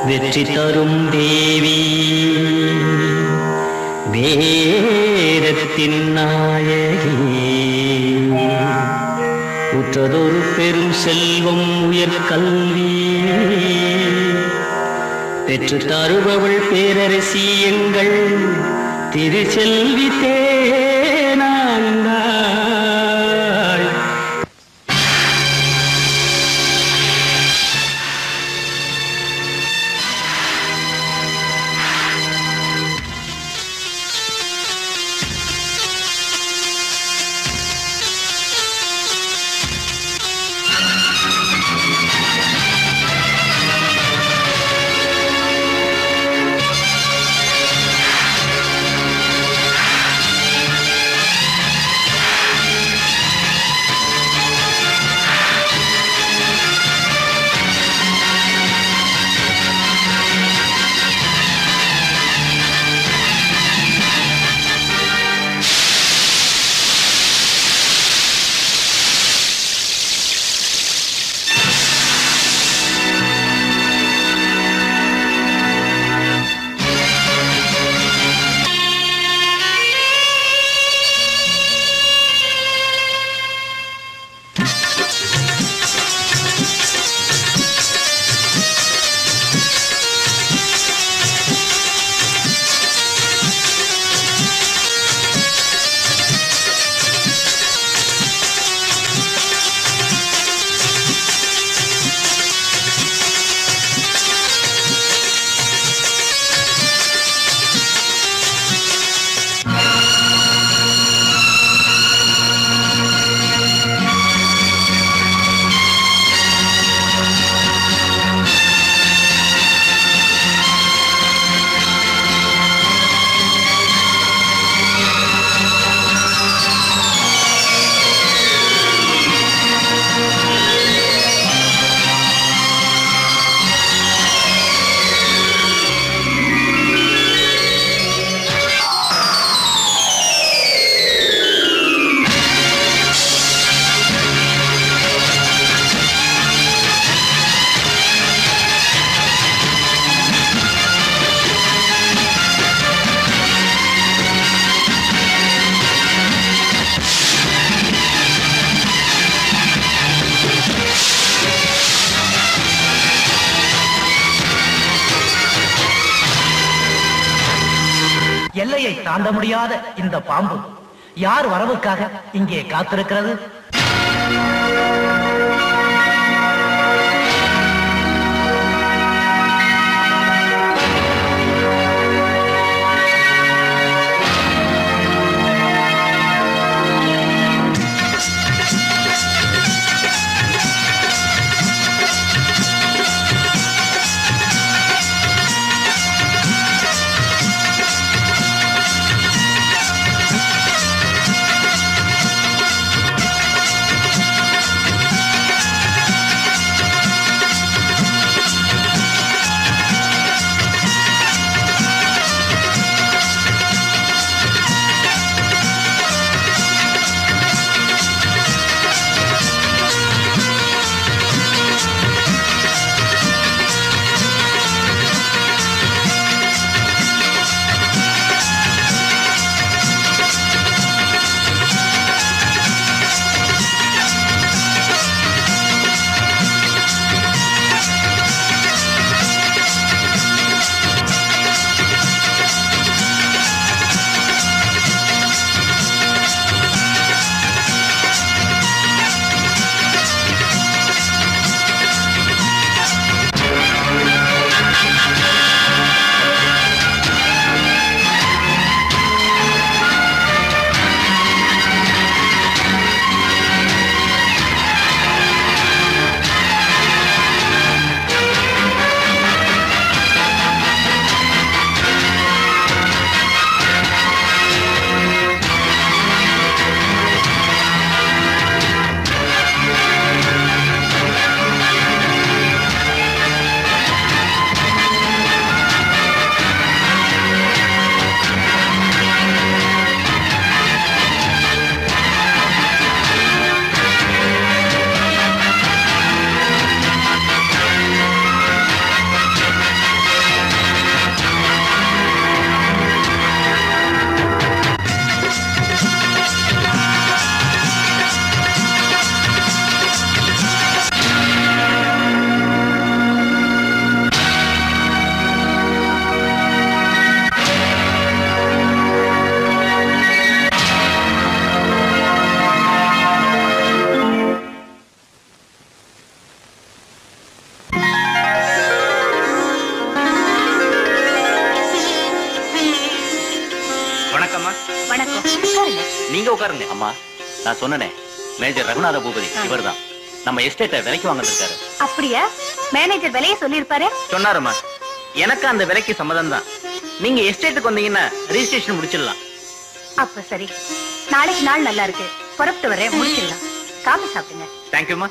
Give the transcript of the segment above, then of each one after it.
வெற்றி தரும் தேவி வேதத்தின் நாயகி உற்றதொரு பெரும் செல்வம் உயர் கல்வி பெற்று தருபவள் பேரரசி எங்கள் திருச்செல்வி தேனாண்டாள் எல்லையை தாண்ட முடியாத இந்த பாம்பு யார் வரவுக்காக இங்கே காத்திருக்கிறது ஆ நீங்க உட்காருங்க அம்மா நான் சொன்னனே மேஜர் ரகுநாத பூபதி இவர்தான் நம்ம எஸ்டேட்டை விலைக்கு வாங்க இருக்காரு அப்படியா மேனேஜர் விலைய சொல்லிருப்பாரு சொன்னாருமா எனக்கு அந்த விலைக்கு சம்மதம் தான் நீங்க எஸ்டேட்டுக்கு வந்தீங்கன்னா ரெஜிஸ்ட்ரேஷன் முடிச்சிடலாம் அப்ப சரி நாளைக்கு நாள் நல்லா இருக்கு புறப்பட்டு வரேன் முடிச்சிடலாம் காபி சாப்பிடுங்க தேங்க்யூமா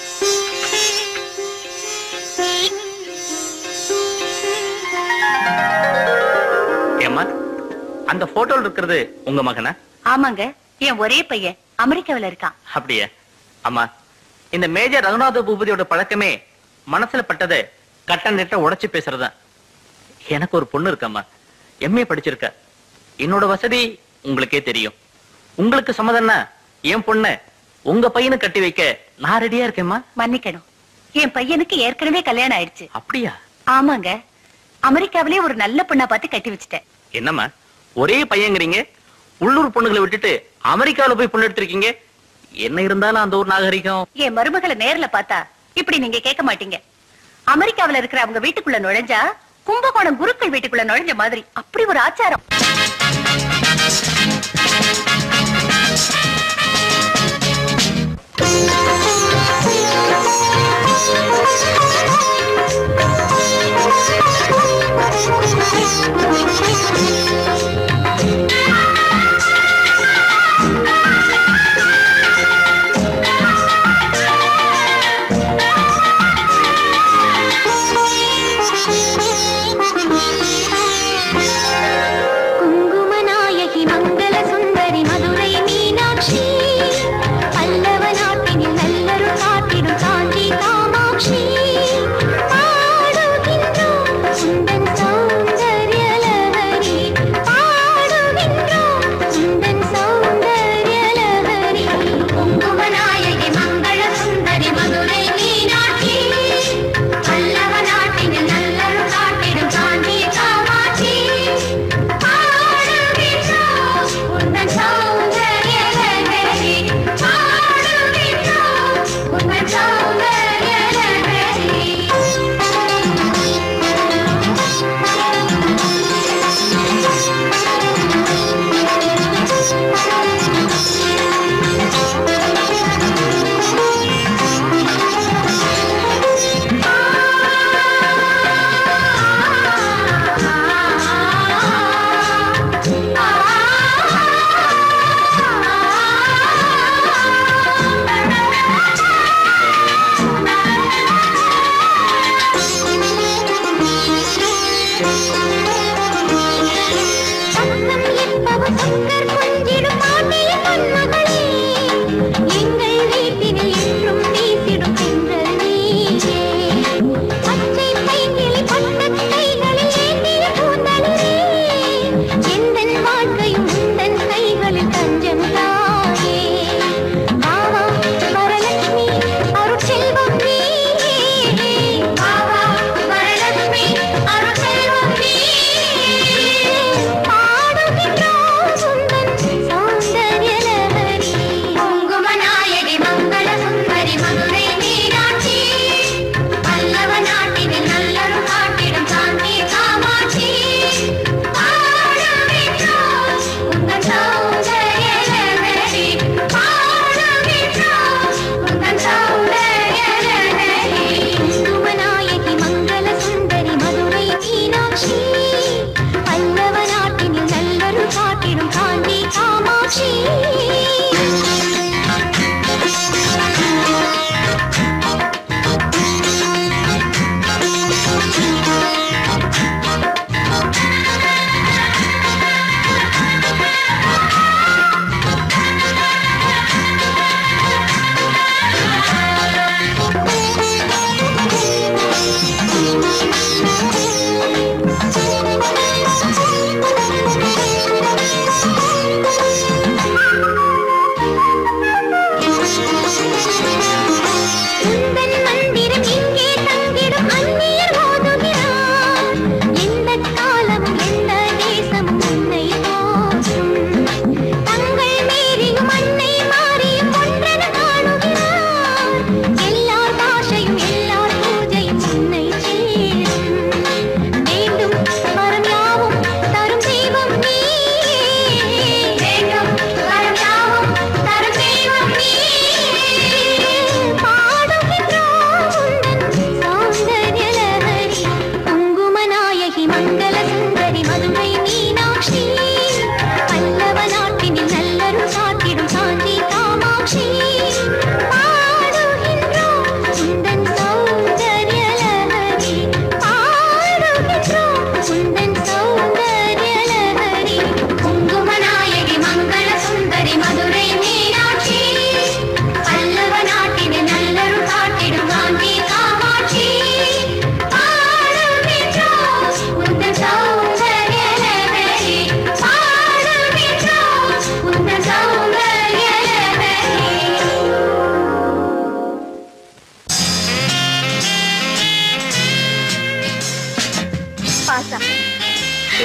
ஏம்மா அந்த போட்டோல இருக்கிறது உங்க மகனா ஆமாங்க என் ஒரே பையன் அமெரிக்காவுல இருக்கான் அப்படியா அம்மா இந்த மேஜர் ரகுநாத பூபதியோட பழக்கமே மனசுல பட்டதை கட்ட நெட்ட உடைச்சு பேசுறதுதான் எனக்கு ஒரு பொண்ணு இருக்கம்மா எம்ஏ படிச்சிருக்க என்னோட வசதி உங்களுக்கே தெரியும் உங்களுக்கு சம்மதம்னா என் பொண்ண உங்க பையனுக்கு கட்டி வைக்க நான் ரெடியா இருக்கேம்மா மன்னிக்கணும் என் பையனுக்கு ஏற்கனவே கல்யாணம் ஆயிடுச்சு அப்படியா ஆமாங்க அமெரிக்காவிலே ஒரு நல்ல பொண்ணா பார்த்து கட்டி வச்சுட்டேன் என்னம்மா ஒரே பையங்கிறீங்க உள்ளூர் பொண்ணுகளை விட்டுட்டு அமெரிக்காவுல போய் பொண்ணு எடுத்திருக்கீங்க என்ன இருந்தாலும் அந்த ஊர் நாகரிகம் என் மருமகளை நேர்ல பார்த்தா இப்படி நீங்க கேட்க மாட்டீங்க அமெரிக்காவுல இருக்கிற அவங்க வீட்டுக்குள்ள நுழைஞ்சா கும்பகோணம் குருக்கள் வீட்டுக்குள்ள நுழைஞ்ச மாதிரி அப்படி ஒரு ஆச்சாரம் குங்குமநாயகி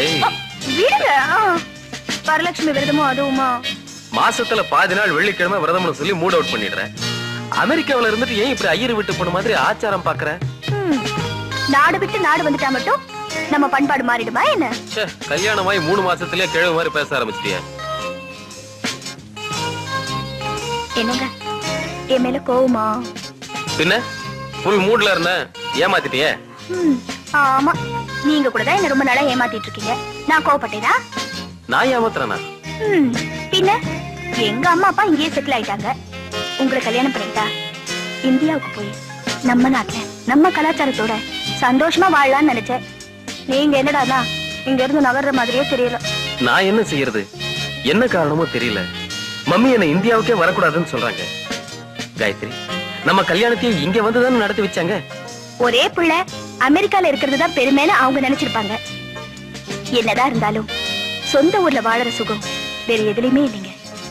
ஏய் விடுங்க ஆ. வரலட்சுமி விரதமும் அதுவுமா மாசத்துல பாதி நாள் வெள்ளிக்கிழமை விரதம்னு சொல்லி மூட் அவுட் பண்ணிடுறேன் அமெரிக்காவுல இருந்துட்டு ஏன் இப்படி ஐயர் விட்டு போன மாதிரி ஆச்சாரம் பாக்குற ம். நாடு விட்டு நாடு வந்துட்டா மட்டும் நம்ம பண்பாடு மாறிடுமா என்ன ச்சே கல்யாணமாயி மூணு மாசத்துலயே கிழவு மாதிரி பேச ஆரம்பிச்சிட்டியா என்னங்க என் மேல கோவமா பின்ன ஃபுல் மூட்ல இருந்தேன் ஏமாத்திட்டியே ம், ஆமா நீங்க கூட தான் என்ன ரொம்ப நாளா ஏமாத்திட்டு இருக்கீங்க நான் கோவப்பட்டேனா நான் ஏமாத்துறேனா ம், பின்ன எங்க அம்மா அப்பா இங்கேயே செட்டில் ஆயிட்டாங்க உங்களை கல்யாணம் பண்ணிட்டா இந்தியாவுக்கு போய் நம்ம நாட்டுல நம்ம கலாச்சாரத்தோட சந்தோஷமா வாழலாம்னு நினைச்சேன் நீங்க என்னடானா இங்க இருந்து நகர்ற மாதிரியே தெரியல நான் என்ன செய்யறது என்ன காரணமோ தெரியல மம்மி என்ன இந்தியாவுக்கே வரக்கூடாதுன்னு சொல்றாங்க காயத்ரி நம்ம கல்யாணத்தையே இங்க வந்துதானே நடத்தி வச்சாங்க ஒரே புள்ள அமெரிக்கால இருக்கிறது தான் பெருமைன்னு அவங்க நினைச்சிருப்பாங்க என்னதான் இருந்தாலும் சொந்த ஊர்ல வாழற சுகம் வேற எதுலயுமே இல்லைங்க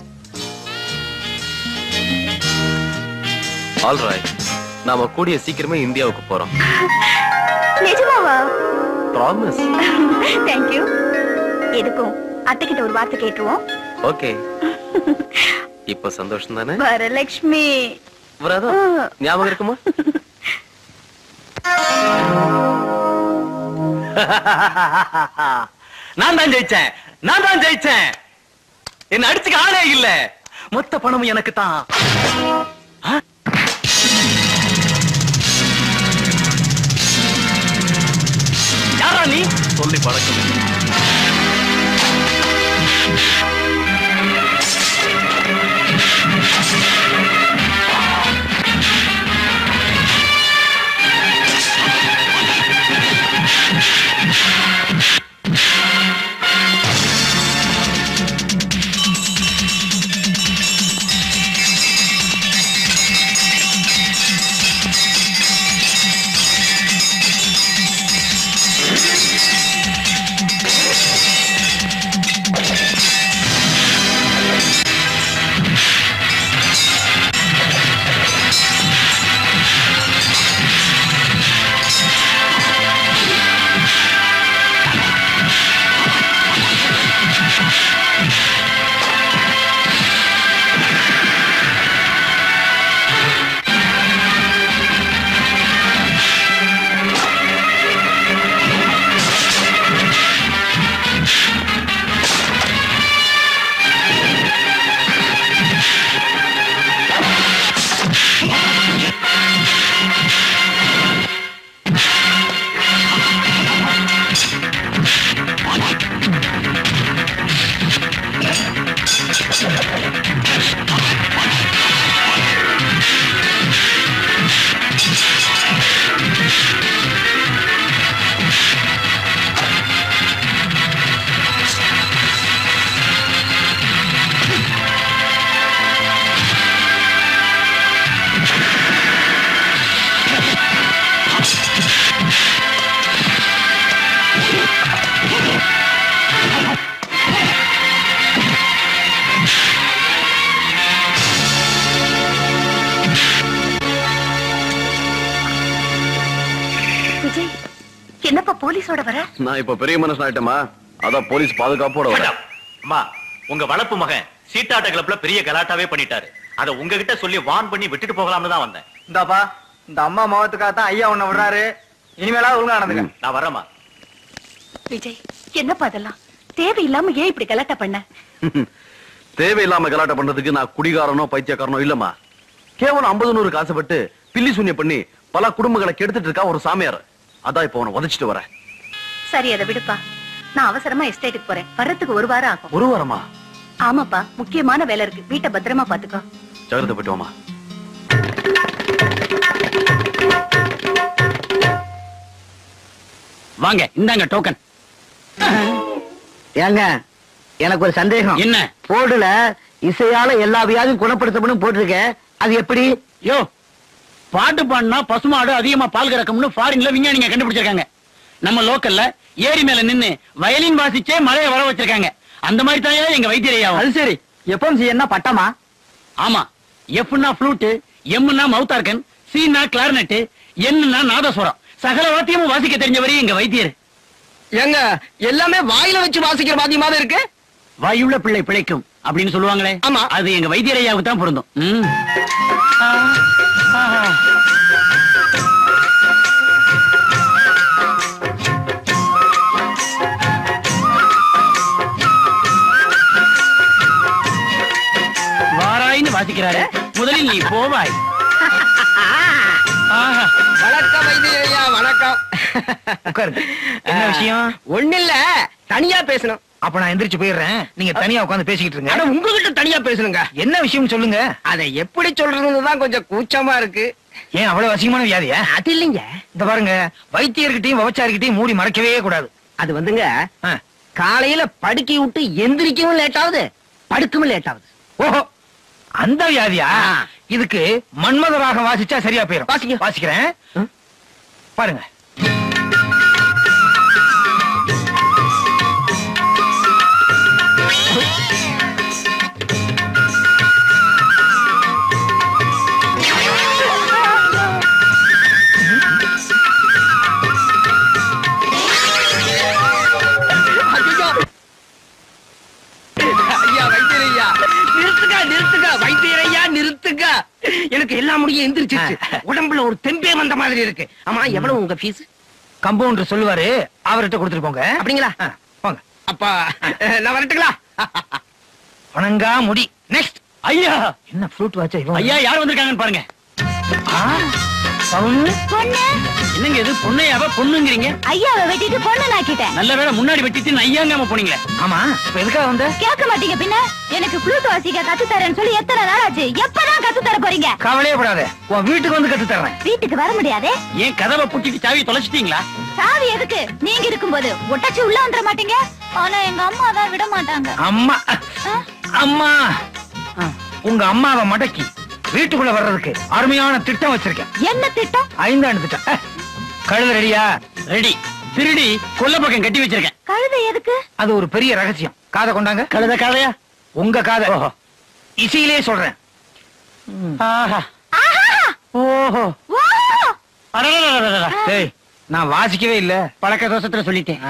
ஆல்ரைட் நாம கூடிய சீக்கிரமே இந்தியாவுக்கு போறோம் நிஜமாவா ப்ராமிஸ் தேங்க்யூ எதுக்கும் அத்தை கிட்ட ஒரு வார்த்தை கேட்டுருவோம் ஓகே இப்ப சந்தோஷம் தானே வரலட்சுமி விரதம் ஞாபகம் இருக்குமா நான் தான் ஜெயிச்சேன் நான் தான் ஜெயிச்சேன் என்ன அடிச்சுக்க ஆளே இல்ல மொத்த பணமும் எனக்கு தான் யாரா நீ சொல்லி பழக்கம் இல்லை. விஜய் என்னப்பா போலீஸோட வர நான் இப்ப பெரிய மனுஷன் ஆயிட்டமா அதான் போலீஸ் பாதுகாப்போட வரேன் மேடம், அம்மா உங்க வளர்ப்பு மகன் சீட்டாட்ட கிளப்ல பெரிய கலாட்டாவே பண்ணிட்டாரு அத உங்ககிட்ட சொல்லி வான் பண்ணி விட்டுட்டு போகலாம்னு தான் வந்தேன் இந்தாப்பா இந்த அம்மா முகத்துக்காக தான் ஐயா உன்னை விடுறாரு இனிமேலாவது ஒழுங்கா நடந்துக்க நான் வரேம்மா விஜய் என்னப்பா அதெல்லாம் தேவையில்லாம ஏன் இப்படி கலாட்டா பண்ண தேவையில்லாம கலாட்டம் பண்றதுக்கு நான் குடிகாரனோ பைத்தியக்காரனோ இல்லம்மா கேவலம் ஐம்பது நூறு காசுப்பட்டு பில்லி சூன்யம் பண்ணி பல குடும்பங்களை கெடுத்துட்டு இருக்கா ஒரு சாமியார் அதான் இப்ப அவனை உதச்சிட்டு வரேன் சரி அதை விடுப்பா நான் அவசரமா எஸ்டேட்டுக்கு போறேன் வர்றதுக்கு ஒரு வாரம் ஆகும் ஒரு வாரமா ஆமாப்பா முக்கியமான வேலை இருக்கு வீட்டை பத்திரமா பாத்துக்கோ ஜாகிரதை போயிட்டு வாமா வாங்க இந்தாங்க டோக்கன் ஏங்க எனக்கு ஒரு சந்தேகம் என்ன போர்டுல இசையால எல்லா வியாதியும் குணப்படுத்தப்படும் போட்டிருக்கேன் அது எப்படி யோ பாட்டு பாடினா பசுமாடு அதிகமா பால் கறக்கும்னு ஃபாரின்ல விஞ்ஞானிங்க கண்டுபிடிச்சிருக்காங்க நம்ம லோக்கல்ல ஏரி மேல நின்னு வயலின் வாசிச்சே மழைய வர வச்சிருக்காங்க அந்த மாதிரி தான் எங்க வைத்தியரையாவும் அது சரி எப்பவும் என்ன பட்டமா ஆமா எஃப்னா ஃப்ளூட் எம்னா மவுத்தார்கன் சீனா கிளார்னெட் என்னன்னா நாதஸ்வரம் சகல வாத்தியமும் வாசிக்க தெரிஞ்சவரே எங்க வைத்தியர் ஏங்க எல்லாமே வாயில வச்சு வாசிக்கிற வாத்தியமா தான் இருக்கு வாயுள்ள பிள்ளை பிழைக்கும் அப்படின்னு சொல்லுவாங்களே ஆமா. அது எங்க வைத்தியரையாவுக்கு தான் பொருந்தும் ம். ஆ, ஆஹா. வாராயின்னு வாசிக்கிறாரு முதலில் நீ போவாய் ஆஹா. வணக்கம் வைத்தியரையா வணக்கம் உட்காருங்க என்ன விஷயம் ஒண்ணு இல்ல தனியா பேசணும் அப்ப நான் எந்திரிச்சு போயிடுறேன் நீங்க தனியா உட்கார்ந்து பேசிக்கிட்டு ஆனா இருங்க உங்ககிட்ட தனியா பேசணுங்க என்ன விஷயம் சொல்லுங்க அதை எப்படி சொல்றதுன்னு தான் கொஞ்சம் கூச்சமா இருக்கு ஏன் அவ்வளவு அசிங்கமான வியாதியா அது இல்லைங்க இந்த பாருங்க வைத்தியர்கிட்டயும் விவச்சாரிக்கிட்டையும் மூடி மறைக்கவே கூடாது அது வந்துங்க ஆ. காலையில படுக்கை விட்டு எந்திரிக்கவும் லேட் ஆகுது படுக்கவும் லேட் ஆகுது ஓஹோ அந்த வியாதியா ஆ. இதுக்கு மன்மதராக வாசிச்சா சரியா போயிரும் வாசிங்க. வாசிக்கிறேன் ம். பாருங்க ஐயோ! ஐயா வைத்தியரையா நிறுத்துக்க நிறுத்துக்க வைத்தியரையா நிறுத்துக்க எனக்கு எல்லா முடியும் எந்திரிச்சிருச்சு உடம்புல ஒரு தெம்பே வந்த மாதிரி இருக்கு ஆமா எவ்வளவு உங்க ஃபீஸ் கம்பவுண்டர் சொல்லுவாரு அவர்கிட்ட கொடுத்துட்டு போங்க அப்படிங்களா ஆ, போங்க அப்பா நான் வரட்டுங்களா வணங்கா முடி நெக்ஸ்ட் ஐயா என்ன ஃப்ரூட் வாட்சா இவன் ஐயா யார் வந்திருக்காங்கன்னு பாருங்க ஆ, பவுனு பொண்ணு என்னங்க இது பொண்ணையாவ பொண்ணுங்கிறீங்க ஐயாவை வெட்டிட்டு பொண்ணு நாக்கிட்டேன் நல்ல வேளை முன்னாடி வெட்டிட்டு ஐயாங்காம போனீங்களே ஆமா இப்ப எதுக்காக வந்த கேட்க மாட்டீங்க பின்ன எனக்கு ஃப்ளூட் வாசிக்க கத்து தரேன்னு சொல்லி எத்தனை நாள் ஆச்சு எப்பதான் கத்து தர போறீங்க கவலையே படாத உன் வீட்டுக்கு வந்து கத்து தர்றேன் வீட்டுக்கு வர முடியாதே ஏன் கதவை புட்டிட்டு சாவி தொலைச்சிட்டீங்களா சாவி எதுக்கு நீங்க இருக்கும்போது ஒட்டச்சு உள்ள வந்துட மாட்டீங்க ஆனா எங்க அம்மா தான் விட மாட்டாங்க அம்மா ஆ? அம்மா உங்க அம்மாவை மடக்கி வீட்டுக்குள்ள வர்றதுக்கு அருமையான திட்டம் வச்சிருக்கேன் என்ன திட்டம் ஐந்தாண்டு திட்டம் அஹ், கழுத ரெடியா ரெடி திருடி கொல்ல பக்கம் கட்டி வச்சிருக்கேன் கழுதை எதுக்கு அது ஒரு பெரிய ரகசியம் காதை கொண்டாங்க கழுத கதையா உங்க காதை ஓஹோ. இசையிலே சொல்றேன் ஆஹா ஆஹா! ஓஹோ ஓ! அடடடடடடட. டேய் நான் வாசிக்கவே இல்ல பழக்க தோசத்துல சொல்லிட்டேன்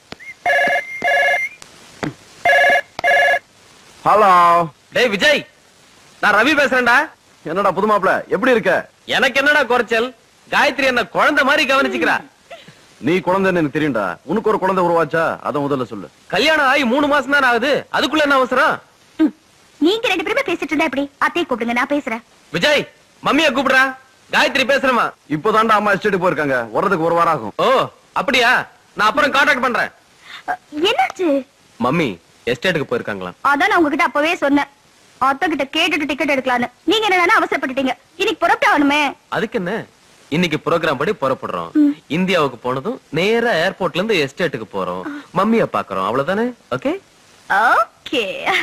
ஹலோ டேய் விஜய் நான் ரவி பேசுறேன்டா என்னடா புது மாப்பிள எப்படி இருக்க எனக்கு என்னடா குறைச்சல் காயத்ரி என்ன குழந்தை மாதிரி கவனிச்சுக்கிறா நீ குழந்தைன்னு எனக்கு தெரியும்டா உனக்கு ஒரு குழந்தை உருவாச்சா அத முதல்ல சொல்லு கல்யாணம் ஆகி மூணு மாசம் தான் ஆகுது அதுக்குள்ள என்ன அவசரம் ம். நீங்க ரெண்டு பேருமே பேசிட்டு இருந்தா எப்படி அத்தையை கூப்பிடுங்க நான் பேசுறேன் விஜய் மம்மிய கூப்பிடுறா காயத்ரி பேசுறமா இப்போதான்டா அம்மா எஸ்டேட் போயிருக்காங்க வர்றதுக்கு ஒரு வாரம் ஆகும் ஓ அப்படியா நான் அப்புறம் கான்டாக்ட் பண்றேன் அ, என்னாச்சு மம்மி எஸ்டேட்டுக்கு போயிருக்காங்களாம் அதான் நான் உங்ககிட்ட அப்பவே சொன்னேன் அத்தை கிட்ட கேட்டுட்டு டிக்கெட் எடுக்கலான்னு நீங்க என்ன அவசரப்பட்டுட்டீங்க இன்னைக்கு புறப்பட்டு ஆகணுமே அதுக்கு என்ன இன்னைக்கு ப்ரோக்ராம் படி புறப்படுறோம் இந்தியாவுக்கு போனதும் நேரா ஏர்போர்ட்ல இருந்து எஸ்டேட்டுக்கு போறோம் மம்மிய பாக்குறோம் அவ்வளவுதானே ஓகே ஓகே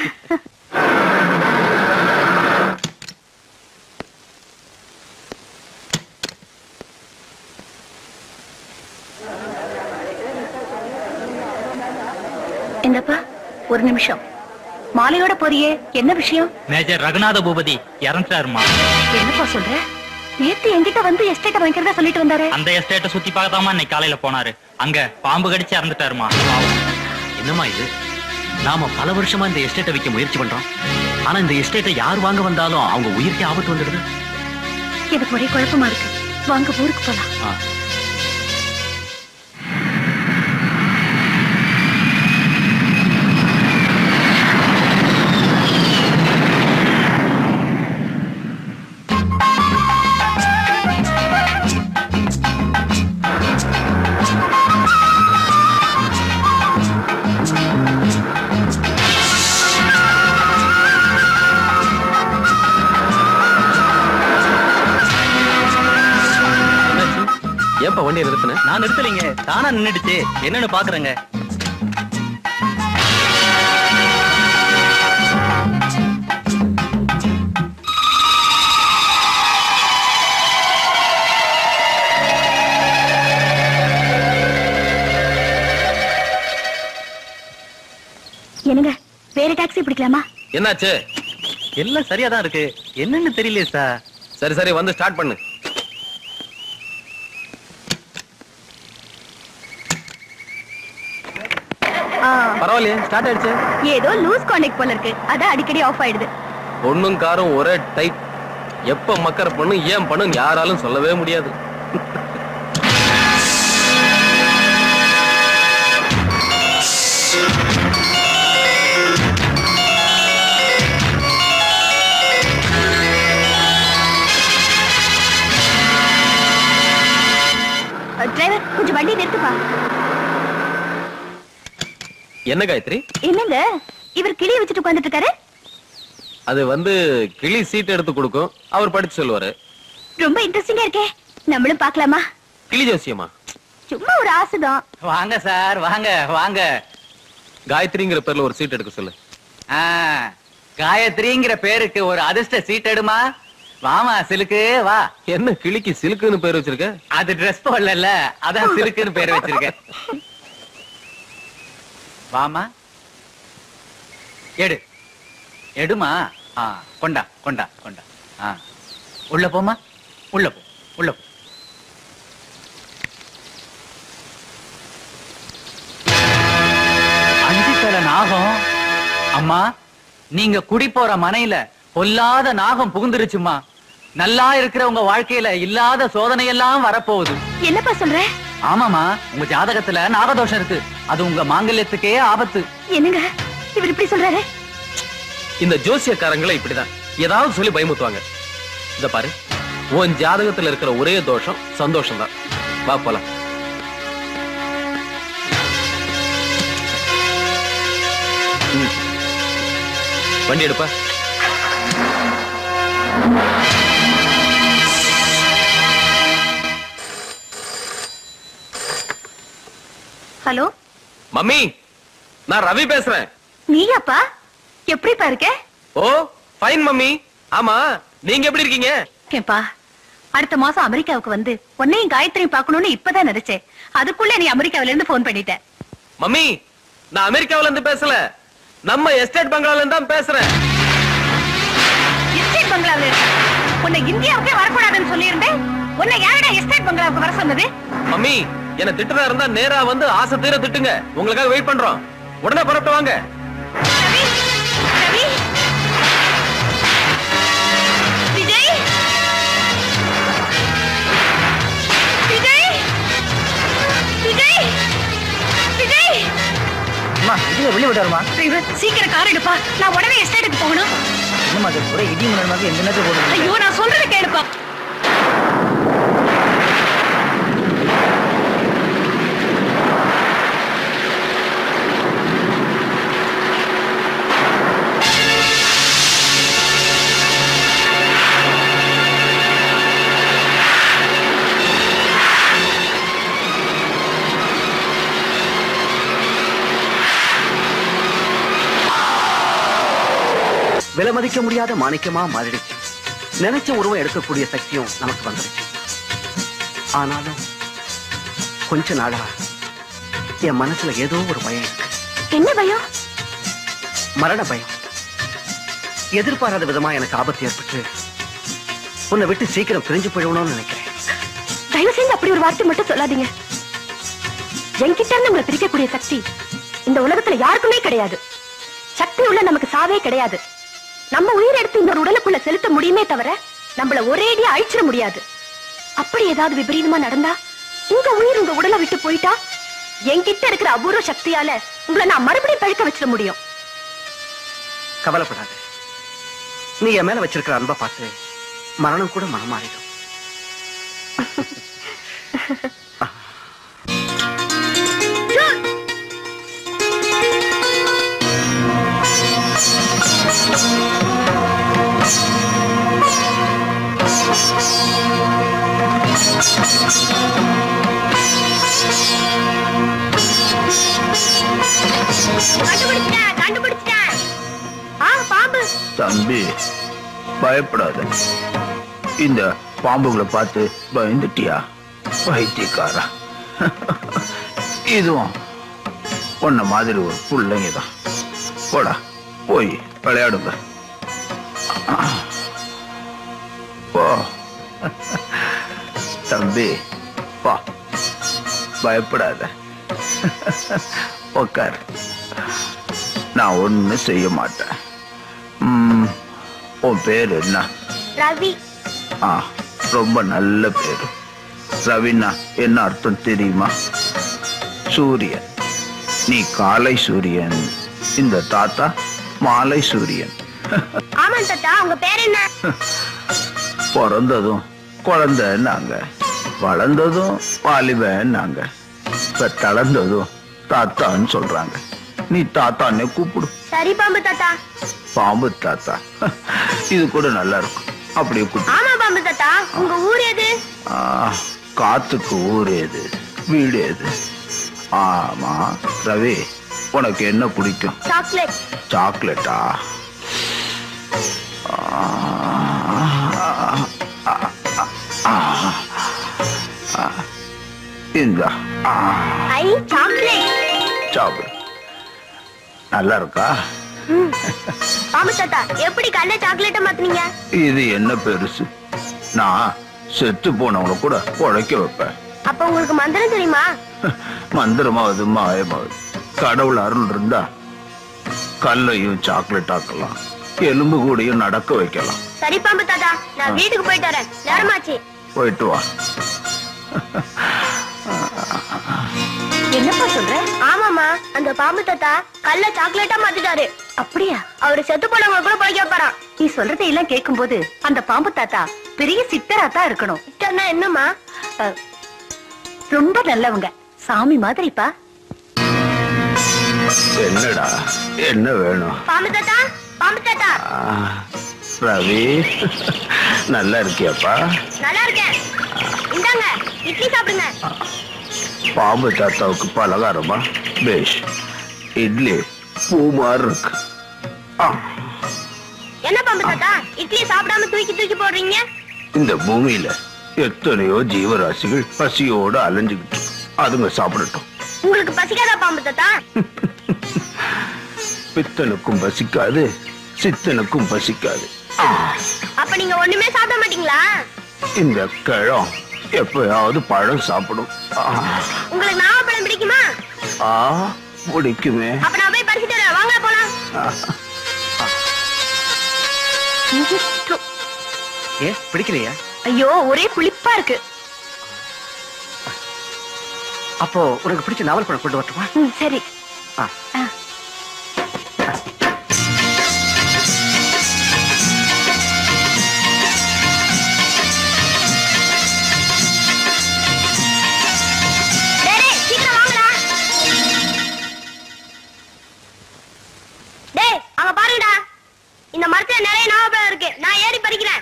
இந்தப்பா ஒரு நிமிஷம் மாலையோட போறியே என்ன விஷயம் மேஜர் ரகுநாத பூபதி இறந்துட்டாருமா என்னப்பா சொல்ற நேத்து என்கிட்ட வந்து எஸ்டேட்ட வாங்கிக்கிறதா சொல்லிட்டு வந்தாரு அந்த எஸ்டேட்டை சுத்தி பார்க்கதாமா இன்னைக்கு காலையில போனாரு அங்க பாம்பு கடிச்சு இறந்துட்டாருமா என்னம்மா இது நாம பல வருஷமா இந்த எஸ்டேட்டை விற்க முயற்சி பண்றோம் ஆனா இந்த எஸ்டேட்டை யார் வாங்க வந்தாலும் அவங்க உயிருக்கே ஆபத்து வந்துடுது எனக்கு ஒரே குழப்பமா இருக்கு வாங்க ஊருக்கு போலாம் ஆ. ஏன்பா வண்டியை நிறுத்தின நான் நிறுத்தலைங்க தானா நின்னுடுச்சு என்னன்னு பாக்குறேங்க என்னங்க வேற டாக்ஸி பிடிக்கலாமா என்னாச்சு எல்லாம் சரியா தான் இருக்கு என்னன்னு தெரியலையே சார் சரி சரி வந்து ஸ்டார்ட் பண்ணு பரவாயில்லையே ஸ்டார்ட் ஆயிடுச்சு ஏதோ லூஸ் கான்டெக்ட் போல இருக்கு அதான் அடிக்கடி ஆஃப் ஆயிடுது பொண்ணும் காரும் ஒரே டைப் எப்ப மக்கற பொண்ணு ஏன் பண்ணும் யாராலும் சொல்லவே முடியாது டிரைவர் கொஞ்சம் வண்டி நிறுத்துப்பா என்ன காயத்ரி என்னங்க இவர் கிளிய வச்சுட்டு உட்கார்ந்துட்டு இருக்காரு அது வந்து கிளி சீட் எடுத்து கொடுக்கும் அவர் படிச்சு சொல்லுவாரு ரொம்ப இன்ட்ரெஸ்டிங்கா இருக்கே நம்மளும் பார்க்கலாமா கிளி ஜோசியமா சும்மா ஒரு ஆசைதான் வாங்க சார் வாங்க வாங்க காயத்ரிங்கிற பேர்ல ஒரு சீட் எடுக்க சொல்லு ஆ, காயத்ரிங்கிற பேருக்கு ஒரு அதிர்ஷ்ட சீட் எடுமா வாமா சிலுக்கு வா என்ன கிளிக்கு சிலுக்குன்னு பேர் வச்சிருக்க அது ட்ரெஸ் போடல அதான் சிலுக்குன்னு பேர் வச்சிருக்கேன் வாமா எடு எடுமா ஆ கொண்டா கொண்டா கொண்டா ஆ உள்ள போமா உள்ள போ உள்ள போ அஞ்சு தலை நாகம் அம்மா நீங்க குடி போற மனையில பொல்லாத நாகம் புகுந்துருச்சுமா நல்லா இருக்கிற உங்க வாழ்க்கையில இல்லாத சோதனை எல்லாம் வரப்போகுது என்னப்பா சொல்ற ஆமாமா உங்க ஜாதகத்துல நாகதோஷம் இருக்கு அது உங்க மாங்கல்யத்துக்கே ஆபத்து என்னங்க இவர் இப்படி சொல்றாரு இந்த ஜோசியக்காரங்களை இப்படிதான் ஏதாவது சொல்லி பயமுத்துவாங்க இத பாரு உன் ஜாதகத்துல இருக்கிற ஒரே தோஷம் சந்தோஷம் தான் வா போலாம் ம். வண்டி எடுப்பா ஹலோ மம்மி நான் ரவி பேசுறேன் நீயாப்பா எப்படிப்பா இருக்க ஓ ஃபைன் மம்மி ஆமா நீங்க எப்படி இருக்கீங்க கேப்பா அடுத்த மாசம் அமெரிக்காவுக்கு வந்து உன்னையும் காயத்ரியும் பார்க்கணும்னு இப்பதான் நினைச்சேன் அதுக்குள்ள நீ அமெரிக்காவில இருந்து போன் பண்ணிட்ட மம்மி நான் அமெரிக்காவுல இருந்து பேசல நம்ம எஸ்டேட் பங்களால இருந்து தான் பேசுறேன் எஸ்டேட் பங்களாவில இருக்க உன்னை இந்தியாவுக்கே வரக்கூடாதுன்னு சொல்லியிருந்தேன் உன்னை யாரடா எஸ்டேட் பங்களாவுக்கு வர சொன்னது மம்மி என்ன திட்டுறதா இருந்தா நேரா வந்து ஆசை தீர திட்டுங்க உங்களுக்காக வெயிட் பண்றோம் உடனே புறப்பட்டு வாங்க ரவி ரவி விஜய் விஜய் விஜய் விஜய் அம்மா இது வெளியே விடாருமா டிரைவர் சீக்கிரம் கார் எடுப்பா நான் உடனே எஸ்டேட்டுக்கு போகணும் என்னம்மா அது ஒரே இடி முன்னாடி எந்த நேரத்தில் போடுறது ஐயோ நான் சொல்றதை கேளுப்பா விலை மதிக்க முடியாத மாணிக்கமா மாறிடுச்சு நினைச்ச உருவம் எடுக்கக்கூடிய சக்தியும் நமக்கு வந்துருச்சு ஆனாலும் கொஞ்ச நாளா என் மனசுல ஏதோ ஒரு பயம் இருக்கு என்ன பயம் மரண பயம் எதிர்பாராத விதமா எனக்கு ஆபத்து ஏற்பட்டு உன்னை விட்டு சீக்கிரம் பிரிஞ்சு போயிடணும்னு நினைக்கிறேன் தயவு செஞ்சு அப்படி ஒரு வார்த்தை மட்டும் சொல்லாதீங்க என்கிட்ட இருந்து உங்களை பிரிக்கக்கூடிய சக்தி இந்த உலகத்துல யாருக்குமே கிடையாது சக்தி உள்ள நமக்கு சாவே கிடையாது நம்ம உயிர் எடுத்து இந்த உடலுக்குள்ள செலுத்த முடியுமே தவிர நம்மள ஒரேடியா அழிச்சிட முடியாது அப்படி ஏதாவது விபரீதமா நடந்தா உங்க உயிர் உங்க உடலை விட்டு போயிட்டா என்கிட்ட இருக்கிற அபூர்வ சக்தியால உங்களை நான் மறுபடியும் பழுக்க வச்சிட முடியும் கவலைப்படாத நீ என் மேல வச்சிருக்கிற அன்பை பார்த்து மரணம் கூட மனமாறிடும் கண்டுபிடிச்சிட்டேன் கண்டுபிடிச்சிட்டேன் ஆ பாம்பு தம்பி பயப்படாத இந்த பாம்புகளை பார்த்து பயந்துட்டியா பைத்தியக்காரா இதுவும் உன்ன மாதிரி ஒரு பிள்ளைங்க தான் போடா போய் விளையாடுங்க போ தம்பி பா பயப்படாத உட்கார் நான் ஒண்ணும் செய்ய மாட்டேன் ம், உன் பேர் என்ன ரவி ஆ ரொம்ப நல்ல பேரு ரவினா என்ன அர்த்தம் தெரியுமா சூரியன் நீ காலை சூரியன் இந்த தாத்தா மாலை சூரியன் ஆமா தாத்தா உங்க பேர் என்ன பிறந்ததும் குழந்தைன்னாங்க வளர்ந்ததும் வாலிபன்னாங்க இப்ப தளர்ந்ததும் தாத்தான்னு சொல்றாங்க நீ தாத்தான்னு கூப்பிடு சரி பாம்பு தாத்தா பாம்பு தாத்தா இது கூட நல்லா இருக்கும் அப்படியே கூப்பிடு ஆமா பாம்பு தாத்தா உங்க ஊர் எது ஆ, காத்துக்கு ஊர் எது வீடு எது ஆமா ரவி உனக்கு என்ன பிடிக்கும் சாக்லேட் சாக்லேட்டா இந்த ஐ சாக்லேட் சாப்பிடு நல்லா இருக்கா பாம்பு தாத்தா எப்படி கல்ல சாக்லேட்ட மாத்துனீங்க இது என்ன பெருசு நான் செத்து போனவனை கூட உழைக்க வைப்பேன் அப்ப உங்களுக்கு மந்திரம் தெரியுமா மந்திரமாவது மாயமாவது கடவுள் அருள் இருந்தா கல்லையும் சாக்லேட் ஆக்கலாம் எலும்பு கூடையும் நடக்க வைக்கலாம் சரி பாம்பு தாத்தா நான் வீட்டுக்கு போயிட்டு வரேன் நேரமாச்சு போயிட்டு வா என்னப்பா சொல்ற ஆமாமா அந்த பாம்பு தாத்தா கல்ல சாக்லேட்டா மாத்திட்டாரு அப்படியா அவரு செத்து போனவங்க கூட பழைக்க வைப்பாராம் நீ சொல்றதை எல்லாம் கேட்கும்போது அந்த பாம்பு தாத்தா பெரிய சித்தரா தான் இருக்கணும் சித்தர்னா என்னம்மா அஹ், ரொம்ப நல்லவங்க சாமி மாதிரிப்பா என்னடா என்ன வேணும் பாம்பு தாத்தா பாம்பு தாத்தா ஆ, ரவி நல்லா இருக்கியாப்பா நல்லா இருக்கேன் இந்தாங்க இட்லி சாப்பிடுங்க பாம்பு தாத்தாவுக்கு பலகாரமா பேஷ் இட்லி பூ மாதிரி இருக்கு ஆ, என்ன பாம்பு தாத்தா இட்லியை சாப்பிடாம தூக்கி தூக்கி போடுறீங்க இந்த பூமியில எத்தனையோ ஜீவராசிகள் பசியோட அலைஞ்சுக்கிட்டு இருக்கு. அதுங்க சாப்பிடட்டும் உங்களுக்கு பசிக்காதா பாம்பு தாத்தா பித்தனுக்கும் பசிக்காது சித்தனுக்கும் பசிக்காது ஆ, அப்ப நீங்க ஒண்ணுமே சாப்பிட மாட்டீங்களா இந்த கிழம் எப்பயாவது பழம் சாப்பிடும் ஆ, உங்களுக்கு நாவப்பழம் பிடிக்குமா ஆ பிடிக்குமே அப்ப நான் போய் பறிச்சுட்டு வரேன் வாங்க போலாம் ஏ பிடிக்கலையா ஐயோ ஒரே புளிப்பா இருக்கு அப்போ உனக்கு பிடிச்ச நாவல் பழம் கொண்டு வரட்டுமா ம், சரி ஆ. ஆ. டேய், டேய், சீக்கிரம் வாங்கடா டேய் அங்க பாருங்கடா இந்த மரத்துல நிறைய நாவப்பழம் இருக்கு நான் ஏறி பறிக்கிறேன்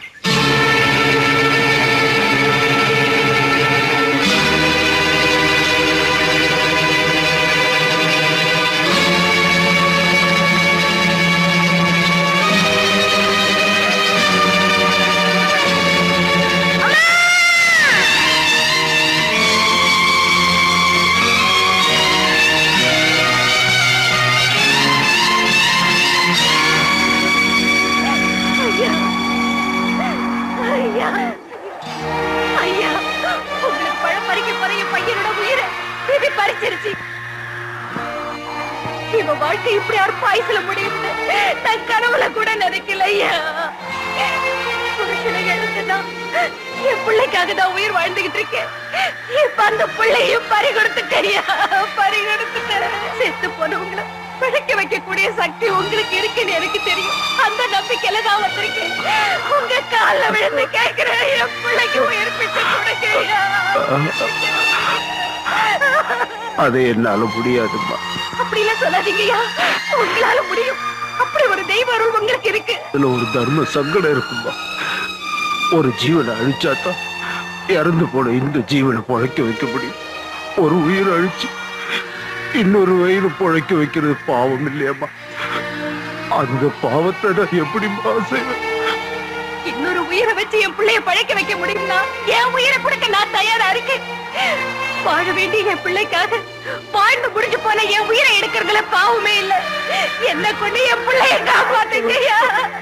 ஐயா ஐயா உங்களுக்கு பழம் பறிக்க போற என் பையனோட உயிரை விதி பறிச்சிருச்சு இவன் வாழ்க்கை இப்படி அற்பாயுசுல முடியுது நான் கனவுல கூட நினைக்கல ஐயா புருஷனை எழுந்துதான் என் பிள்ளைக்காக தான் உயிர் வாழ்ந்துகிட்டு இருக்கேன் இப்ப அந்த பிள்ளையும் பறி கொடுத்துட்டேயா பறி கொடுத்துட்டேன் செத்து போனவங்கள பிழைக்க வைக்கக்கூடிய சக்தி உங்களுக்கு இருக்குன்னு எனக்கு தெரியும் அந்த நம்பிக்கையில தான் வந்திருக்கேன் உங்க கால்ல விழுந்து கேட்கிறேன் என் பிள்ளைக்கு உயிர் பிச்சு கொடுக்கையா அது என்னால முடியாதும்மா அப்படிலாம் சொல்லாதீங்கய்யா உங்களால முடியும் அப்படி ஒரு தெய்வ அருள் உங்களுக்கு இருக்கு இதுல ஒரு தர்ம சங்கடம் இருக்குமா ஒரு ஜீவனை அழிச்சாதான் இறந்து போன இந்த ஜீவனை பொழைக்க வைக்க முடியும் ஒரு உயிர் அழிச்சு இன்னொரு உயிரை பொழைக்க வைக்கிறது பாவம் இல்லையாம்மா அந்த பாவத்தை நான் எப்படிம்மா செய்வேன் இன்னொரு உயிரை வச்சு என் பிள்ளைய பழைக்க வைக்க முடியும்னா என் உயிரை கொடுக்க நான் தயாரா இருக்கேன் வாழ வேண்டிய என் பிள்ளைக்காக வாழ்ந்து முடிஞ்சு போன என் உயிரை எடுக்கிறதுல பாவமே இல்ல என்ன கொண்டு என் பிள்ளைய காப்பாத்துங்கய்யா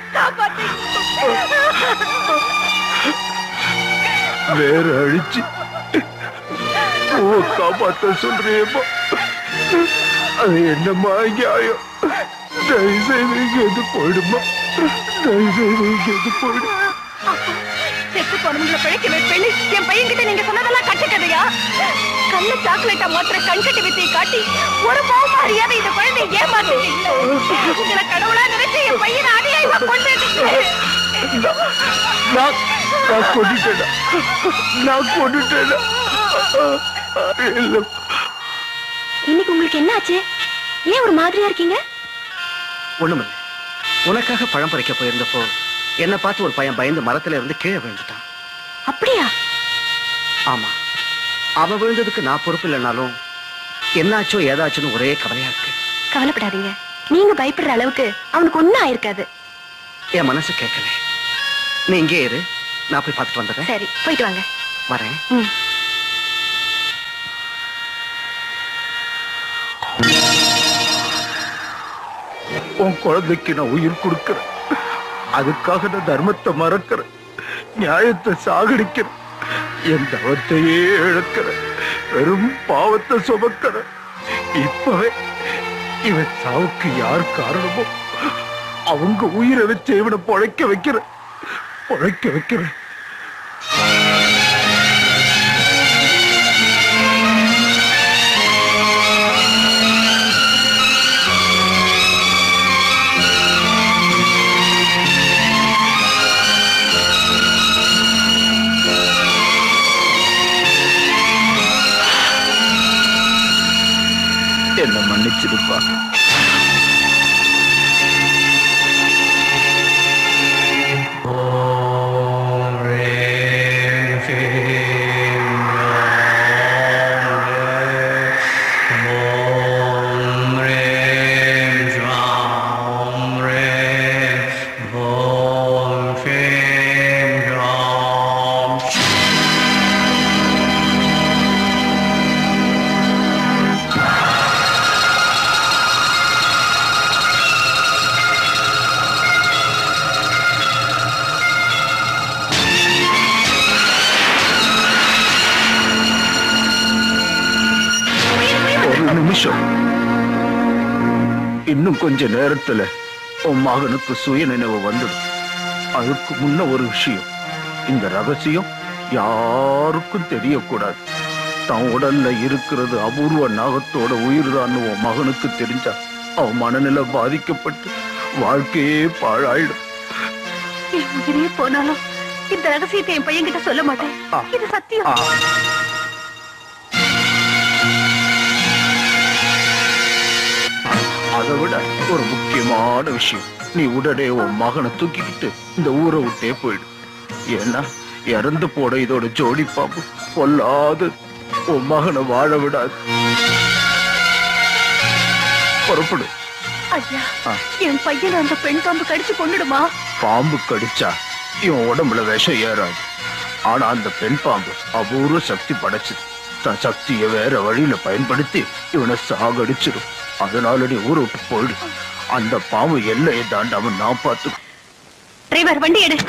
காப்பாத்துங்க வேற அழிச்சு பூவை காப்பாத்த சொல்றியேம்மா அது என்னம்மா நியாயம் தயவு செய்து இங்கேருந்து போயிடுமா தயவு செய்து இங்கேருந்து போயிடு செத்து போனவங்களை பிழைக்க வைப்பேன்னு என் பையன்கிட்ட நீங்க சொன்னதெல்லாம் கட்டுக்கதையா கல்ல சாக்லேட்டா மாத்திர கண்கட்டி வித்தையை காட்டி ஒரு பாவம் அறியாத இந்த குழந்தை ஏமாத்திட்டீங்க உங்களை கடவுளா நினைச்சு என் பையனை அநியாயமா கொண்டுட்டீங்க நான் நான் கொண்டுட்டேனா நான் கொண்டுட்டேனா இல்ல இன்னைக்கு உங்களுக்கு என்ன ஆச்சு ஏன் ஒரு மாதிரியா இருக்கீங்க ஒண்ணுமில்லை உனக்காக பழம் பறிக்க போயிருந்தப்போ என்னை பார்த்து ஒரு பையன் பயந்து மரத்துல இருந்து கீழே விழுந்துட்டான் அப்படியா ஆமா அவன் விழுந்ததுக்கு நான் பொறுப்பு இல்லைனாலும் என்னாச்சோ ஏதாச்சுன்னு ஒரே கவலையா இருக்கு கவலைப்படாதீங்க நீங்க பயப்படுற அளவுக்கு அவனுக்கு ஒண்ணும் ஆயிருக்காது என் மனசு கேட்கல நீ இங்கே இரு நான் போய் பார்த்துட்டு வந்துடுறேன் சரி போயிட்டு வாங்க வரேன் ம் உன் குழந்தைக்கு நான் உயிர் கொடுக்கிறேன் அதுக்காக நான் தர்மத்தை மறக்கிறேன் நியாயத்தை சாகடிக்கிறேன் என் தவத்தையே இழக்கிறேன் வெறும் பாவத்தை சுமக்கிறேன் இப்பவே இவன் சாவுக்கு யார் காரணமோ அவங்க உயிரை வச்சு இவனை பொழைக்க வைக்கிறேன் பொழைக்க வைக்கிறேன் என்ன மன்னிச்சிருப்பா ஒரு நிமிஷம் இன்னும் கொஞ்ச நேரத்துல உன் மகனுக்கு சுய நினைவு வந்துடும் அதுக்கு முன்ன ஒரு விஷயம் இந்த ரகசியம் யாருக்கும் தெரியக்கூடாது தன் உடல்ல இருக்கிறது அபூர்வ நாகத்தோட உயிர் தான் உன் மகனுக்கு தெரிஞ்சா அவன் மனநிலை பாதிக்கப்பட்டு வாழ்க்கையே பாழாயிடும் என் உயிரே போனாலும் இந்த ரகசியத்தை என் பையன்கிட்ட சொல்ல மாட்டேன் ஆ. இது சத்தியம் ஆ. அதை விட ஒரு முக்கியமான விஷயம் நீ உடனே உன் மகனை தூக்கிக்கிட்டு இந்த ஊரை விட்டே போயிடு ஏன்னா இறந்து போட இதோட ஜோடி பாம்பு பொல்லாது உன் மகனை வாழ விடாது புறப்படு ஐயா ஆ. என் பையனை அந்த பெண் பாம்பு கடிச்சு கொண்டுடுமா பாம்பு கடிச்சா இவன் உடம்புல விஷம் ஏறாது ஆனா அந்த பெண் பாம்பு அபூர்வ சக்தி படைச்சது தன் சக்தியை வேற வழியில பயன்படுத்தி இவனை சாகடிச்சிடும் அதனால நீ ஊரை விட்டு போயிடு அந்த பாம்பு எல்லையை தாண்டாம நான் பார்த்து டிரைவர் வண்டி எடு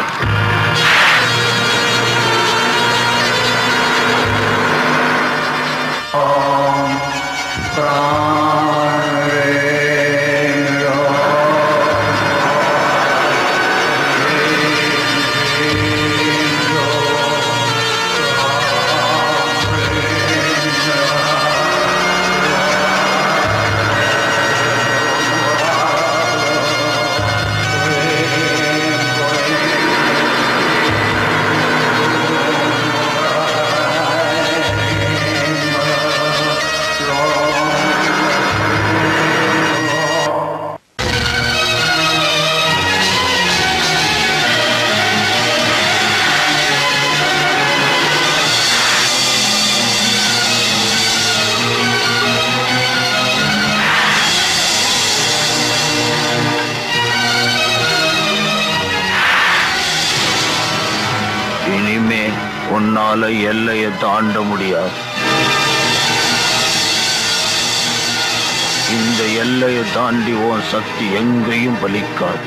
இனிமே உன்னால எல்லையை தாண்ட முடியாது இந்த எல்லையை தாண்டி உன் சக்தி எங்கேயும் பலிக்காது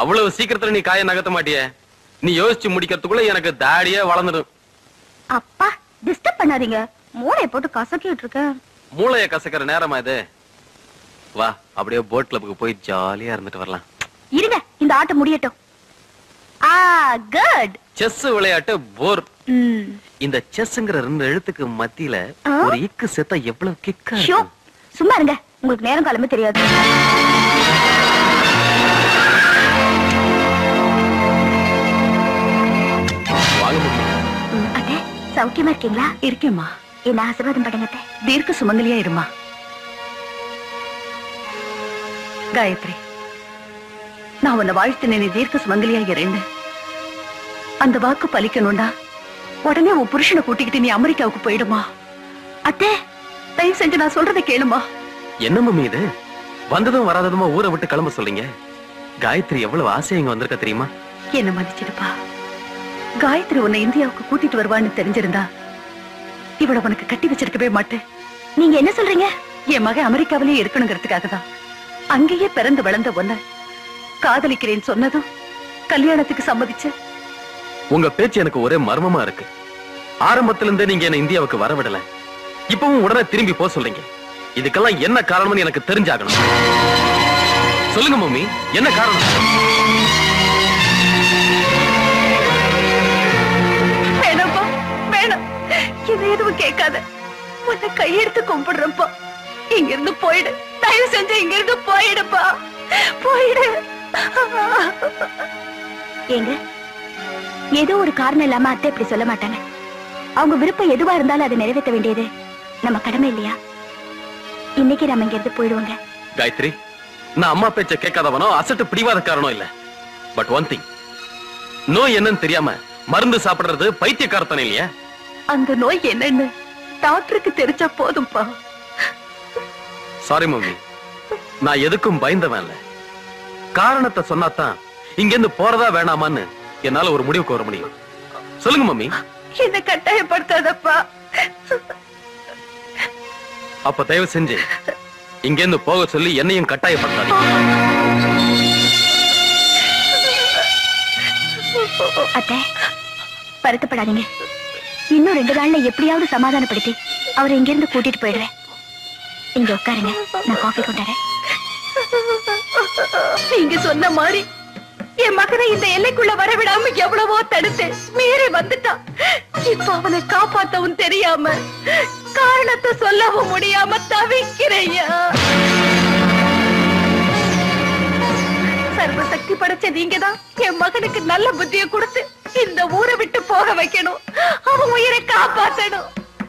அவ்வளவு சீக்கிரத்துல நீ காய நகர்த்த மாட்டியே நீ யோசிச்சு முடிக்கிறதுக்குள்ள எனக்கு தாடியே வளர்ந்துடும் அப்பா டிஸ்டர்ப் பண்ணாதீங்க மூளையை போட்டு கசக்கிட்டு இருக்கேன் மூளைய கசக்கிற நேரமா இது வா அப்படியே போட் கிளப்புக்கு போய் ஜாலியா இருந்துட்டு வரலாம் இருங்க இந்த ஆட்டம் முடியட்டும் ஆ குட் செஸ் விளையாட்டு போர் ம் இந்த செஸ்ங்கிற ரெண்டு எழுத்துக்கு மத்தியில ஆ? ஒரு இக்கு செத்தா எவ்வளவு கிக்கா ஷோ இருக்கும். சும்மா இருங்க உங்களுக்கு நேரம் காலமே தெரியாது வாங்க மம்மி. ம், அண்ணே சௌக்கியமா இருக்கீங்களா இருக்கேம்மா என்ன ஆசீர்வாதம் பண்ணுங்க அத்தை. தீர்க்க சுமங்கலியா இருமா காயத்ரி நான் உன்னை வாழ்த்தினேன் நீ தீர்க்க சுமங்கலியா இருன்னு அந்த வாக்கு பலிக்கணும்டா உடனே உன் புருஷனை கூட்டிக்கிட்டு நீ அமெரிக்காவுக்கு போயிடுமா அத்தே தயவு செஞ்சு நான் சொல்றதை கேளுமா என்ன மம்மி இது வந்ததும் வராததுமா ஊரை விட்டு கிளம்ப சொல்றீங்க காயத்ரி எவ்வளவு ஆசையா இங்க வந்திருக்க தெரியுமா என்ன மன்னிச்சிடுப்பா காயத்ரி உன்னை இந்தியாவுக்கு கூட்டிட்டு வருவான்னு தெரிஞ்சிருந்தா இவள உனக்கு கட்டி வச்சிருக்கவே மாட்டேன் நீங்க என்ன சொல்றீங்க என் மகன் அமெரிக்காவிலேயே இருக்கணுங்கிறதுக்காக தான் அங்கேயே பிறந்து வளர்ந்த ஒன்ன காதலிக்கிறேன்னு சொன்னதும் கல்யாணத்துக்கு சம்மதிச்சு உங்க பேச்சு எனக்கு ஒரே மர்மமா இருக்கு ஆரம்பத்துல இருந்தே நீங்க என்ன இந்தியாவுக்கு வர விடல இப்பவும் உடனே திரும்பி போக சொல்றீங்க இதுக்கெல்லாம் என்ன காரணம்னு எனக்கு தெரிஞ்சாகணும் சொல்லுங்க மம்மி என்ன காரணம் வேணாம்ப்பா வேணாம் இது எதுவும் கேட்காத உன்னை கையெடுத்து கும்பிடுறப்பா இங்க இருந்து போயிடு தயவு செஞ்சு இங்க இருந்து போயிடுப்பா போயிடு ஏங்க ஏதோ ஒரு காரணம் இல்லாம அத்தை இப்படி சொல்ல மாட்டாங்க அவங்க விருப்பம் எதுவா இருந்தாலும் அதை நிறைவேற்ற வேண்டியது நம்ம கடமை இல்லையா இன்னைக்கு நம்ம இங்க இருந்து போயிடுவோங்க காயத்ரி நான் அம்மா பேச்ச கேட்காதவனோ அசட்டு பிடிவாத காரணம் இல்ல பட் ஒன் திங் நோய் என்னன்னு தெரியாம மருந்து சாப்பிடுறது பைத்தியக்காரத்தனம் இல்லையா அந்த நோய் என்னன்னு டாக்டருக்கு தெரிஞ்சா போதும்பா சாரி மம்மி நான் எதுக்கும் பயந்தவன் இல்ல காரணத்தை சொன்னாதான் இங்க இருந்து போறதா வேணாமான்னு என்னால ஒரு முடிவுக்கு வர முடியும் சொல்லுங்க மம்மி என்ன கட்டாயப்படுத்தாதப்பா அப்ப தயவு செஞ்சு இங்க இருந்து போக சொல்லி என்னையும் கட்டாயப்படுத்தாதீங்க அத்தை வருத்தப்படாதீங்க இன்னும் ரெண்டு நாள்ல எப்படியாவது சமாதானப்படுத்தி அவரை இங்க இருந்து கூட்டிட்டு போயிடுறேன் இங்க உட்காருங்க நான் காஃபி கொண்டாறேன் நீங்க சொன்ன மாதிரி என் மகனை இந்த எல்லைக்குள்ள வரவிடாம எவ்வளவோ தடுத்து மீறி வந்துட்டான் இப்ப அவனை காப்பாத்தவும் தெரியாம காரணத்தை சொல்லவும் முடியாம தவிக்கிறையா சர்வசக்தி படைச்ச நீங்க தான் என் மகனுக்கு நல்ல புத்தியை கொடுத்து இந்த ஊரை விட்டு போக வைக்கணும் அவன் உயிரை காப்பாத்தணும்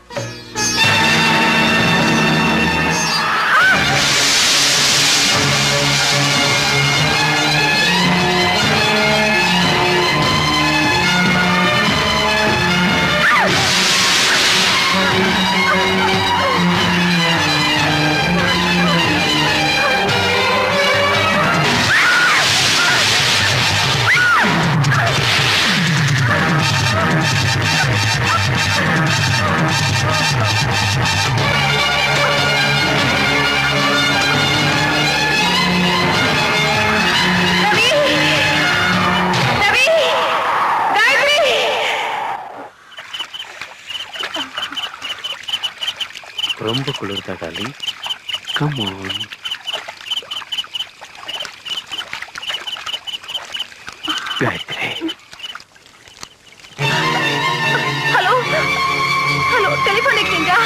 ரவி ரவி காயத்ரி ரொம்ப குளிர்தா காலி come on Gayathri hello hello telephone இருக்கீங்களா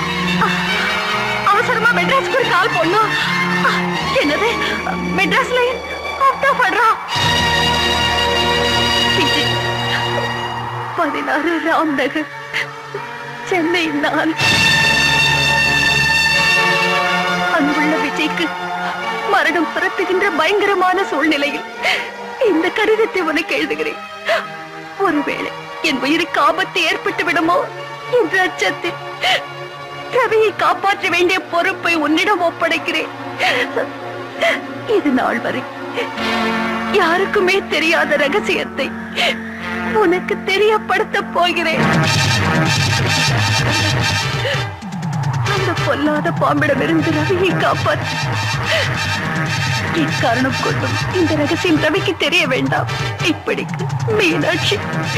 அவசரமா மெட்ராஸ்க்கு ஒரு கால் பண்ணும் என்னது மெட்ராஸ் லைன் ஆஃப் ஆஃப் பண்றா விஜய் பதினாறு ராம் நகர் சென்னை நான் அன்புள்ள விஜய்க்கு மரணம் துரத்துகின்ற பயங்கரமான சூழ்நிலையில் இந்த கடிதத்தை உனக்கு எழுதுகிறேன் ஒருவேளை என் உயிருக்கு ஆபத்து ஏற்பட்டு விடுமோ என்ற அச்சத்தில் ரவியை காப்பாற்ற வேண்டிய பொறுப்பை உன்னிடம் ஒப்படைக்கிறேன் இது நாள் வரை யாருக்குமே தெரியாத ரகசியத்தை உனக்கு தெரியப்படுத்த போகிறேன் அந்த பொல்லாத பாம்பிடமிருந்து ரவியை காப்பாற்று இக்காரணம் கொண்டும் இந்த ரகசியம் ரவிக்கு தெரிய வேண்டாம் இப்படிக்கு மீனாட்சி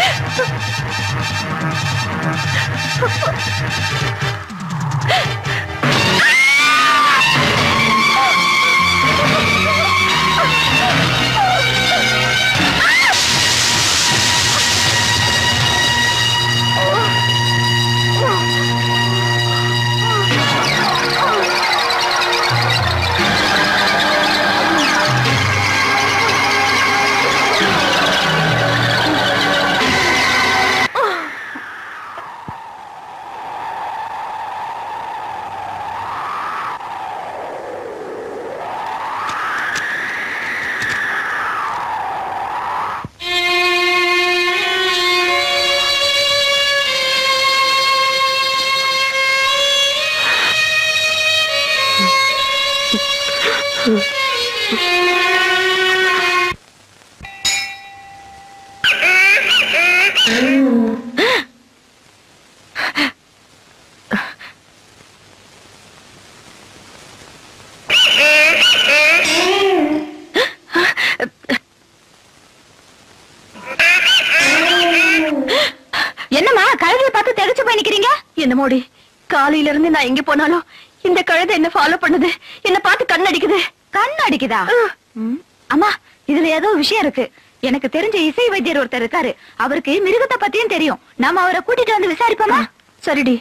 என்னம்மா கழுதைய பார்த்து தெரிச்சு போய் நிக்கிறீங்க என்னமோடி காலையில இருந்து நான் எங்க போனாலும் இந்த கழுதை என்ன ஃபாலோ பண்ணுது என்ன பார்த்து கண் அடிக்குது கண் அடிக்குதா அம்மா இதுல ஏதோ விஷயம் இருக்கு எனக்கு தெரிஞ்ச இசை வைத்தியர் ஒருத்தர் இருக்காரு அவருக்கு மிருகத்தை பத்தியும் தெரியும் நாம அவரை கூட்டிட்டு வந்து விசாரிப்போமா சரிடி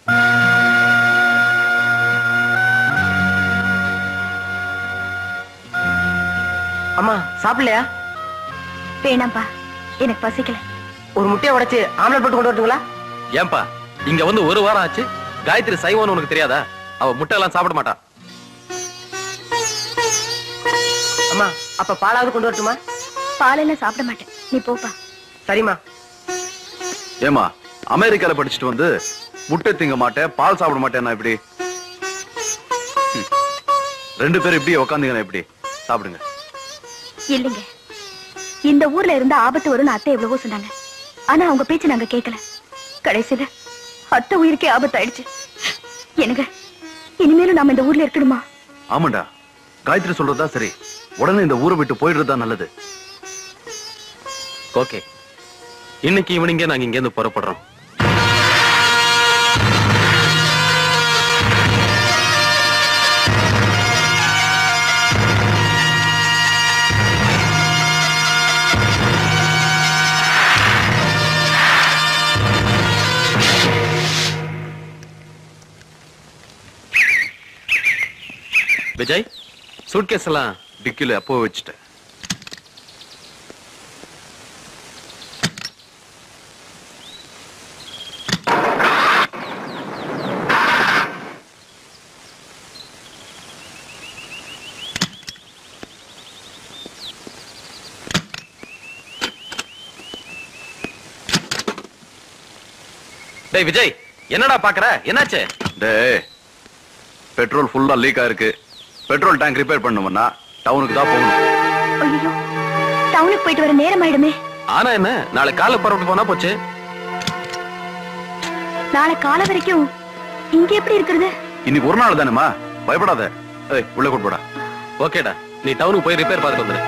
அம்மா சாப்பிடலையா வேணாம்பா எனக்கு பசிக்கல ஒரு முட்டையை உடைச்சு ஆம்லெட் போட்டு கொண்டு வரட்டுங்களா ஏன்பா இங்க வந்து ஒரு வாரம் ஆச்சு காயத்ரி சைவம்னு உனக்கு தெரியாதா அவ முட்டை எல்லாம் சாப்பிட மாட்டா அம்மா அப்ப பாலாவது கொண்டு வரட்டுமா பாலெல்லாம் சாப்பிட மாட்டேன் நீ போப்பா சரிம்மா ஏமா அமெரிக்கால படிச்சுட்டு வந்து முட்டை திங்க மாட்டேன் பால் சாப்பிட மாட்டேன் இப்படி ம். ரெண்டு பேரும் இப்படி உக்காந்தீங்கன்னா எப்படி சாப்பிடுங்க இல்லைங்க இந்த ஊர்ல இருந்த ஆபத்து வரும்னு அத்தை எவ்வளவோ சொன்னாங்க ஆனா அவங்க பேச்சு நாங்க கேட்கல கடைசியில அத்தை உயிருக்கே ஆபத்து ஆயிடுச்சு எனக்கு இனிமேலும் நாம இந்த ஊர்ல இருக்கணுமா ஆமாண்டா காயத்ரி சொல்றதா சரி உடனே இந்த ஊரை விட்டு போயிடுறதா நல்லது ஓகே இன்னைக்கு ஈவினிங்கே நாங்க இங்க இருந்து புறப்படுறோம் விஜய் சூட்கேஸ் எல்லாம் டிக்கில அப்போ வச்சுட்டேன் டேய் விஜய் என்னடா பாக்குற என்னாச்சு டேய் பெட்ரோல் ஃபுல்லா லீக் ஆயிருக்கு பெட்ரோல் டேங்க் ரிப்பேர் பண்ணணும்னா டவுனுக்கு தான் போகணும் ஐயோ டவுனுக்கு போயிட்டு வர நேரம் ஆயிடுமே ஆனா என்ன நாளை காலை புறப்பட்டு போனா போச்சு நாளை காலை வரைக்கும் இங்க எப்படி இருக்கிறது இன்னைக்கு ஒரு நாள் தானேமா பயப்படாத ஏய் உள்ள கூட்டு போடா ஓகேடா நீ டவுனுக்கு போய் ரிப்பேர் பார்த்துட்டு வந்துரு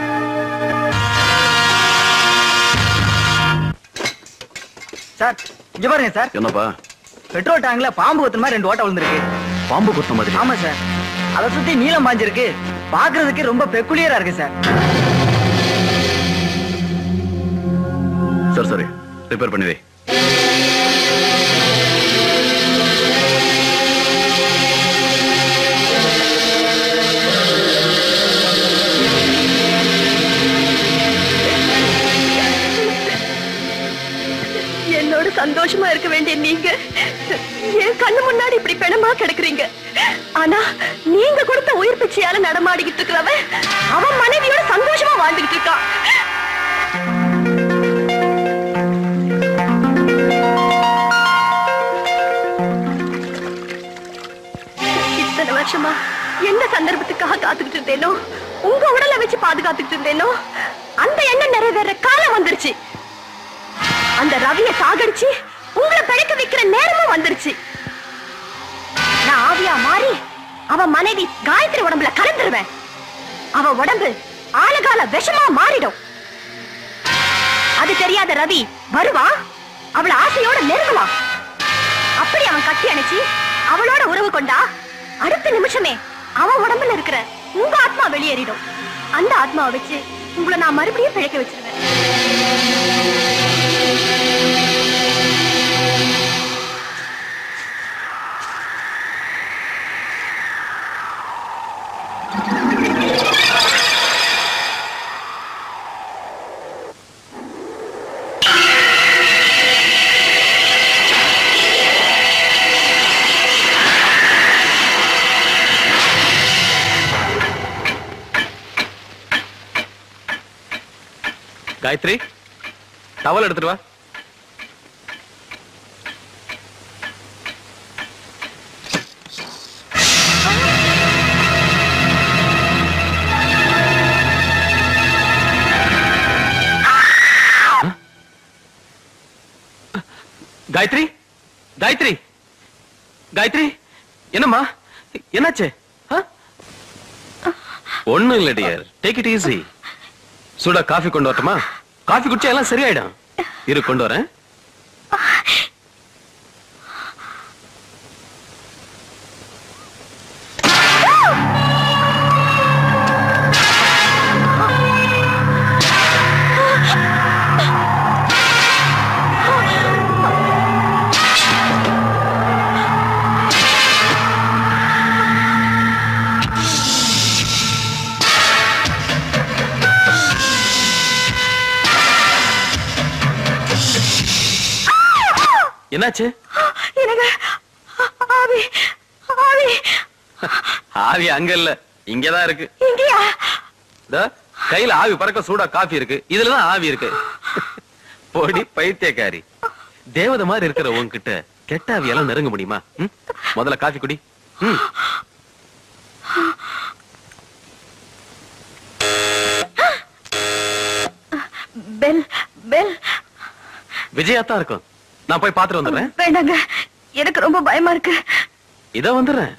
சார் இங்க பாருங்க சார் என்னப்பா பெட்ரோல் டேங்க்ல பாம்பு கொத்துற மாதிரி ரெண்டு ஓட்டை விழுந்திருக்கு பாம்பு கொத்த மாதிரி ஆமா சார் அதை சுத்தி நீளம் பாஞ்சிருக்கு பாக்குறதுக்கு ரொம்ப பெக்குலியரா இருக்கு சார் சரி சரி ரிப்பேர் பண்ணி வை என்னோட சந்தோஷமா இருக்க வேண்டிய நீங்க என் கண்ணு முன்னாடி இப்படி பிணமா கிடக்குறீங்க ஆனா நீங்க கொடுத்த உயிர் பிச்சையால நடமாடிக்கிட்டு இருக்கிறவன் அவன் மனைவியோட சந்தோஷமா வாழ்ந்துகிட்டு இருக்கான் இத்தனை வருஷமா எந்த சந்தர்ப்பத்துக்காக காத்துக்கிட்டு இருந்தேனோ உங்க உடலை வச்சு பாதுகாத்துக்கிட்டு இருந்தேனோ அந்த எண்ணம் நிறைவேற காலம் வந்துருச்சு அந்த ரவிய சாகடிச்சு உங்களை பிழைக்க வைக்கிற நேரமும் வந்துருச்சு நான் ஆவியா மாறி அவன் மனைவி காயத்ரி உடம்புல கலந்துருவேன் அவ உடம்பு ஆளுகால விஷமா மாறிடும் அது தெரியாத ரவி வருவான் அவள ஆசையோட நெருங்கலாம் அப்படி அவன் கட்டி அணைச்சி அவளோட உறவு கொண்டா அடுத்த நிமிஷமே அவன் உடம்புல இருக்கிற உங்க ஆத்மா வெளியேறிடும் அந்த ஆத்மாவை வச்சு உங்களை நான் மறுபடியும் பிழைக்க வச்சிருவேன் காயத்ரி டவல் எடுத்துட்டு வா காயத்ரி காயத்ரி காயத்ரி என்னம்மா என்னாச்சு ஒண்ணும் இல்ல டியர் டேக் இட் ஈஸி சூடா காஃபி கொண்டு வரட்டுமா காஃபி குடிச்சா எல்லாம் சரியாயிடும் இரு கொண்டு வரேன் என்னாச்சு எனக்கு ஆவி ஆவி ஆவி அங்க இல்ல இங்கதான் இருக்கு இங்கயா இதோ, கையில ஆவி பறக்க சூடா காஃபி இருக்கு இதுலதான் ஆவி இருக்கு போடி பைத்தியக்காரி தேவதை மாதிரி இருக்கிற உன்கிட்ட கெட்ட ஆவியெல்லாம் நெருங்க முடியுமா ம்? முதல்ல காஃபி குடி ம். பெல் பெல் விஜயாத்தான் இருக்கும் நான் போய் பாத்துட்டு வந்துடுறேன் வேண்டாங்க எனக்கு ரொம்ப பயமா இருக்கு இதோ வந்துடுறேன்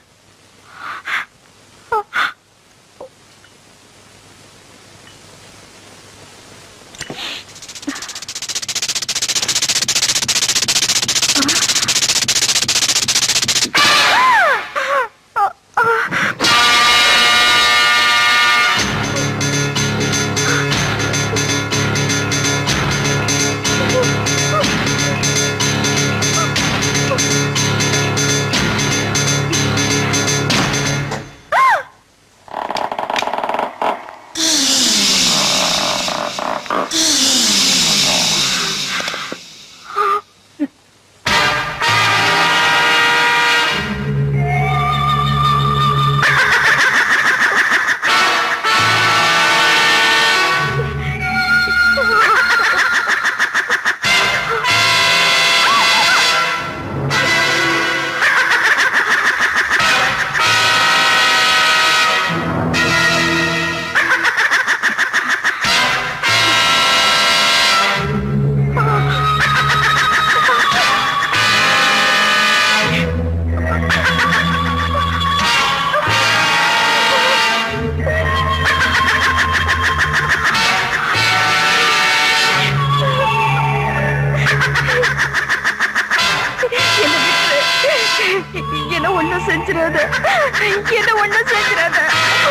என்ன ஒண்ணும் செஞ்சிடாத என்ன ஒண்ணும் செஞ்சிடாத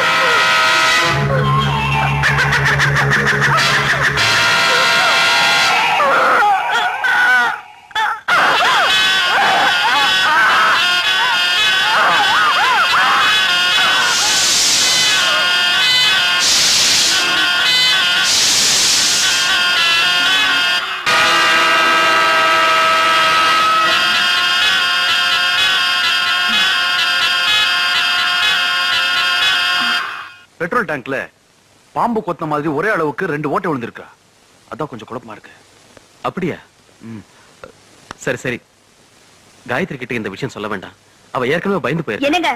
பெட்ரோல் டேங்க்ல பாம்பு கொத்தின மாதிரி ஒரே அளவுக்கு ரெண்டு ஓட்டை விழுந்திருக்கா அதான் கொஞ்சம் குழப்பமா இருக்கு அப்படியா ம். சரி சரி காயத்ரி கிட்ட இந்த விஷயம் சொல்ல வேண்டாம் அவ ஏற்கனவே பயந்து போயிருக்கா என்னங்க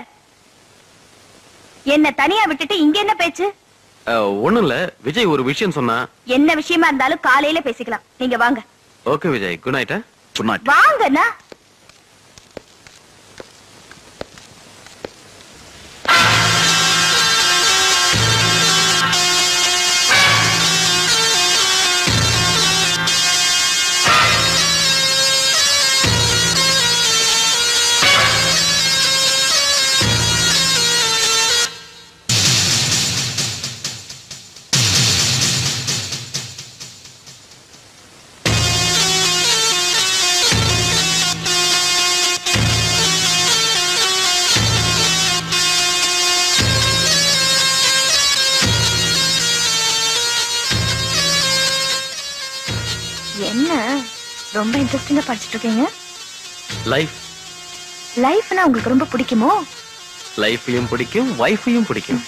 என்ன தனியா விட்டுட்டு இங்க என்ன பேச்சு அஹ், ஒண்ணும் இல்ல விஜய் ஒரு விஷயம் சொன்னா என்ன விஷயமா இருந்தாலும் காலையில பேசிக்கலாம் நீங்க வாங்க okay Vijay good night good night வாங்கண்ணா ஆ ரொம்ப இன்ட்ரெஸ்டிங்கா படிச்சிட்டு இருக்கீங்க லைஃப் லைஃப்னா உங்களுக்கு ரொம்ப பிடிக்குமோ லைஃபையும் பிடிக்கும் வைஃபையும் பிடிக்கும்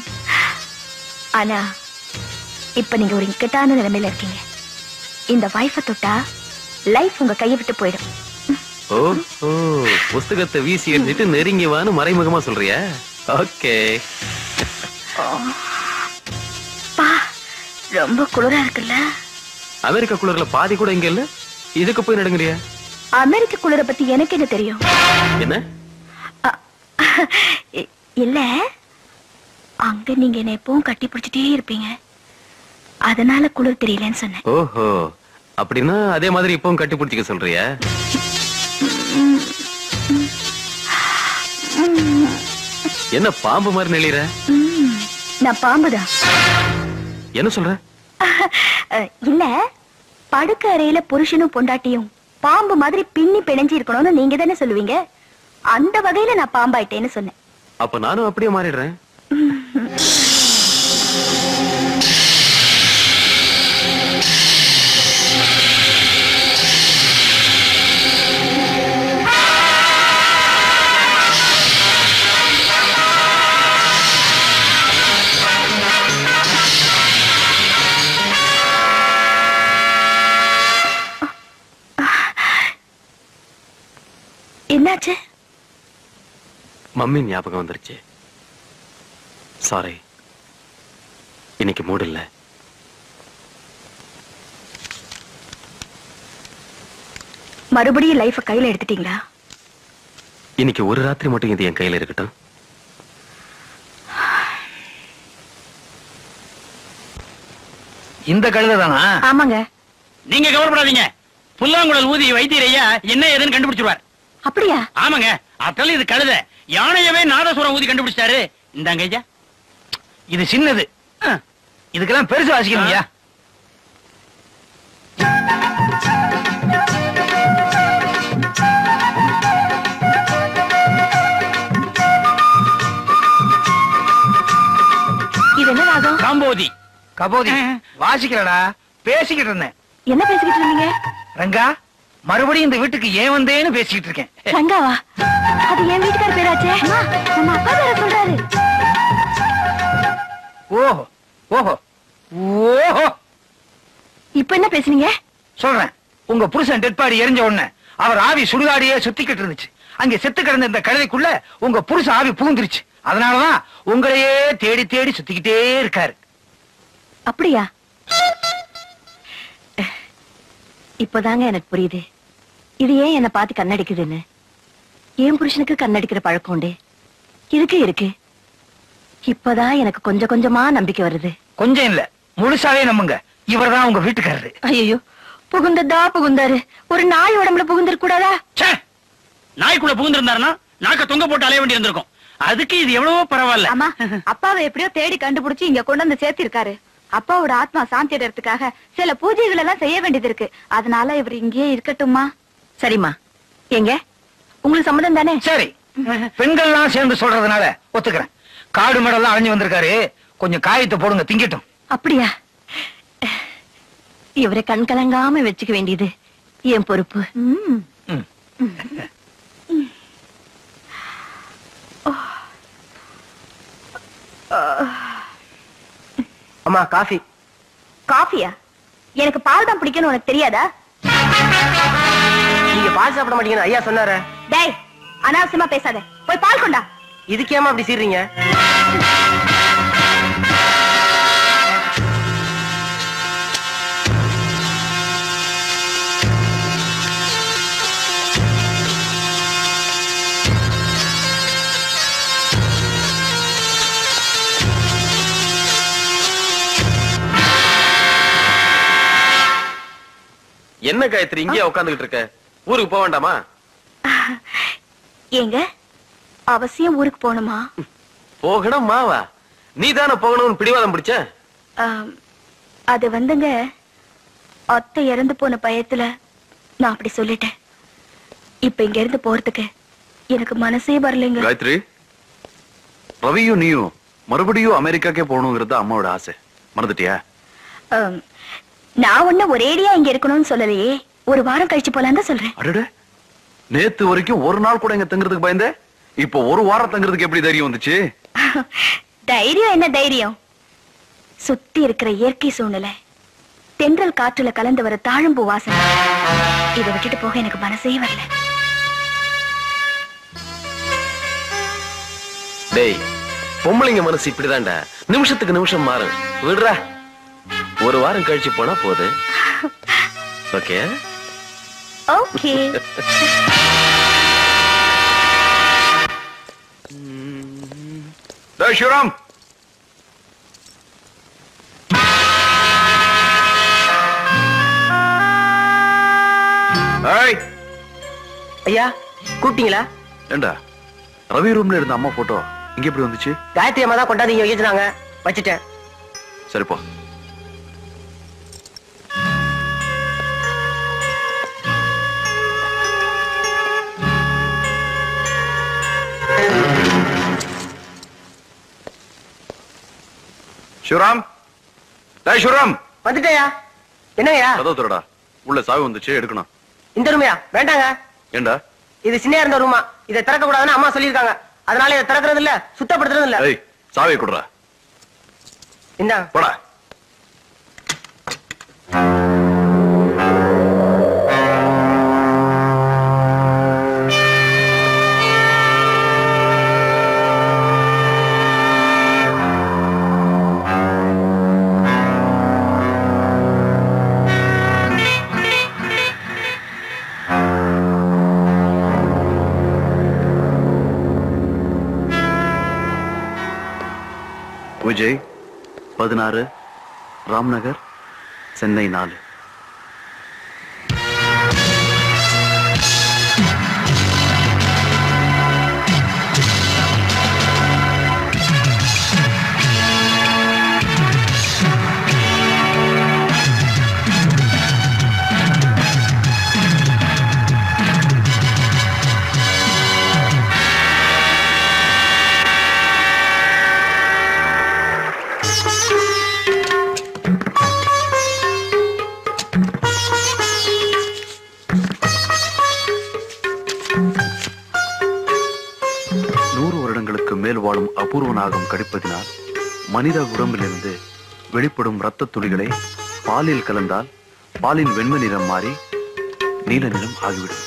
ஆனா இப்ப நீங்க ஒரு இக்கட்டான நிலைமையில இருக்கீங்க இந்த வைஃப தொட்டா லைஃப் உங்க கையை விட்டு போயிடும் ஓ ஓ புஸ்தகத்தை வீசி எறிஞ்சிட்டு நெருங்கி வான்னு மறைமுகமா சொல்றியா ஓகே பா ரொம்ப குளிரா இருக்குல்ல அமெரிக்கா குளிர்ல பாதி கூட இங்க இல்ல இதுக்கு போய் நடுங்குறியா அமெரிக்க குளிர பத்தி எனக்கு என்ன தெரியும் என்ன இ- இல்ல அங்க நீங்க என்ன எப்பவும் கட்டி பிடிச்சிட்டே இருப்பீங்க அதனால குளிர் தெரியலன்னு சொன்னேன் ஓஹோ அப்படின்னா அதே மாதிரி இப்பவும் கட்டி பிடிச்சிக்க சொல்றியா என்ன பாம்பு மாதிரி நெளிற ம், நான் பாம்புதான் என்ன சொல்ற அஹ், இல்ல படுக்க அறையில புருஷனும் பொண்டாட்டியும் பாம்பு மாதிரி பின்னி பிணைஞ்சு இருக்கணும்னு நீங்க தானே சொல்லுவீங்க அந்த வகையில நான் பாம்பாயிட்டேன்னு சொன்னேன் அப்ப நானும் அப்படியே மாறிடுறேன் என்னாச்சு மம்மி ஞாபகம் வந்துருச்சு சாரி இன்னைக்கு மூடு இல்ல மறுபடியும் லைஃப கையில எடுத்துட்டீங்களா இன்னைக்கு ஒரு ராத்திரி மட்டும் இது என் கையில இருக்கட்டும் இந்த கழுதை தானா ஆமாங்க நீங்க கவலைப்படாதீங்க புல்லாங்குழல் ஊதி வைத்தியரையா என்ன ஏதுன்னு கண்டுபிடிச்சிருவார் அப்படியா ஆமாங்க அத்தல இது கழுத யானையவே நாதசுரம் ஊதி கண்டுபிடிச்சிட்டாரு இந்தாங்க ஐயா இது சின்னது இதுக்கெல்லாம் பெருசு வாசிக்கணும்யா இது என்ன ராகம் காம்போதி கபோதி வாசிக்கிறடா பேசிக்கிட்டு இருந்தேன் என்ன பேசிக்கிட்டு இருந்தீங்க ரங்கா மறுபடியும் இந்த வீட்டுக்கு ஏன் வந்தேன்னு பேசிக்கிட்டு இருக்கேன் ரங்காவா அது என் வீட்டுக்கார பேராச்சே அம்மா, நம்ம அப்பா வேற சொல்றாரு ஓஹோ ஓஹோ ஓஹோ இப்ப என்ன பேசுனீங்க சொல்றேன் உங்க புருஷன் டெட் பாடி எரிஞ்ச உடனே அவர் ஆவி சுடுகாடியே சுத்திக்கிட்டு இருந்துச்சு அங்க செத்து கிடந்த இந்த கழுதைக்குள்ள உங்க புருஷன் ஆவி புகுந்துருச்சு அதனாலதான் உங்களையே தேடி தேடி சுத்திக்கிட்டே இருக்காரு அப்படியா இப்பதாங்க எனக்கு புரியுது இது ஏன் என்ன பார்த்து கண்ணடிக்குதுன்னு என் புருஷனுக்கு கண்ணடிக்கிற பழக்கம் உண்டு இருக்கு இருக்கு இப்பதான் எனக்கு கொஞ்சம் கொஞ்சமா நம்பிக்கை வருது கொஞ்சம் இல்ல முழுசாவே நம்புங்க இவர்தான் உங்க வீட்டுக்காரரு ஐயோ புகுந்ததா புகுந்தாரு ஒரு நாய் உடம்புல புகுந்திருக்க கூடாதா நாய்க்குள்ள புகுந்திருந்தாருன்னா நாக்க தொங்க போட்டு அலைய வேண்டி இருந்திருக்கும் அதுக்கு இது எவ்வளவோ பரவாயில்ல ஆமா அப்பாவை எப்படியோ தேடி கண்டுபிடிச்சு இங்க கொண்டு வந்து சேர்த்திருக்காரு அப்பாவோட ஆத்மா சாந்தி அடைறதுக்காக சில பூஜைகள் எல்லாம் செய்ய வேண்டியது இருக்கு அதனால இவர் இங்கேயே இருக்கட்டுமா சரிம்மா எங்க உங்களுக்கு சம்மதம் தானே சரி பெண்கள்லாம் சேர்ந்து சொல்றதுனால ஒத்துக்கிறேன் காடு மடல்லாம் அலைஞ்சு வந்திருக்காரு கொஞ்சம் காயத்தை போடுங்க திங்கட்டும் அப்படியா இவரை கண் கலங்காம வச்சுக்க வேண்டியது என் பொறுப்பு அம்மா காஃபி காஃபியா எனக்கு பால் தான் பிடிக்கும்னு உனக்கு தெரியாதா நீங்க பால் சாப்பிட மாட்டீங்கன்னு ஐயா சொன்னாரு டேய் அனாவசியமா பேசாத போய் பால் கொண்டா இதுக்கேமா அப்படி சீறீங்க என்ன காயத்ரி இங்கே உட்காந்துக்கிட்டு இருக்க ஊருக்கு போக வேண்டாமா ஏங்க அவசியம் ஊருக்கு போகணுமா போகணும் மாவா நீ தானே போகணும்னு பிடிவாதம் பிடிச்ச ஆம், அது வந்துங்க அத்தை இறந்து போன பயத்துல நான் அப்படி சொல்லிட்டேன் இப்ப இங்க இருந்து போறதுக்கு எனக்கு மனசே வரலைங்க காயத்ரி ரவியும் நீயும் மறுபடியும் அமெரிக்காக்கே போகணுங்கிறது அம்மாவோட ஆசை மறந்துட்டியா ஆம், நான் ஒண்ணு ஒரேடியா இங்க இருக்கணும்னு சொல்லலையே ஒரு வாரம் கழிச்சு போலாம் தான் சொல்றேன் அடடே நேத்து வரைக்கும் ஒரு நாள் கூட இங்க தங்குறதுக்கு பயந்தே இப்போ ஒரு வாரம் தங்குறதுக்கு எப்படி தைரியம் வந்துச்சு தைரியம் என்ன தைரியம் சுத்தி இருக்கிற இயற்கை சூழ்நிலை தென்றல் காற்றுல கலந்து வர தாழம்பூ வாசனை இதை விட்டுட்டு போக எனக்கு மனசே வரல டேய் பொம்பளைங்க மனசு இப்படிதான்டா நிமிஷத்துக்கு நிமிஷம் மாறும் விடுறா ஒரு வாரம் கழிச்சு போனா போது ஓகே ஓகே டேய் சிவராம் ஏய் ஐயா கூப்பிட்டீங்களா ஏண்டா ரவி ரூம்ல இருந்த அம்மா போட்டோ இங்க எப்படி வந்துச்சு காயத்ரி அம்மா தான் கொண்டாந்து இங்க வச்சிருந்தாங்க வச்சுட்டேன் சரிப்பா சிவராம் டேய் சிவராம் வந்துட்டேயா என்னய்யா கதவு திறடா உள்ள சாவி வந்துச்சு எடுக்கணும் இந்த ரூமையா வேண்டாங்க ஏண்டா இது சின்ன இருந்த ரூமா இதை திறக்க கூடாதுன்னு அம்மா சொல்லியிருக்காங்க அதனால இதை திறக்கிறது இல்ல சுத்தப்படுத்துறது இல்ல ஏய் சாவியை கொடுறா இந்தா போடா விஜய் பதினாறு ராம்நகர் சென்னை நாலு நூறு வருடங்களுக்கு மேல் வாழும் அபூர்வ நாகம் கடிப்பதினால் மனித உடம்பிலிருந்து வெளிப்படும் இரத்த துளிகளை பாலில் கலந்தால் பாலின் வெண்மை நிறம் மாறி நீல நிறம் ஆகிவிடும்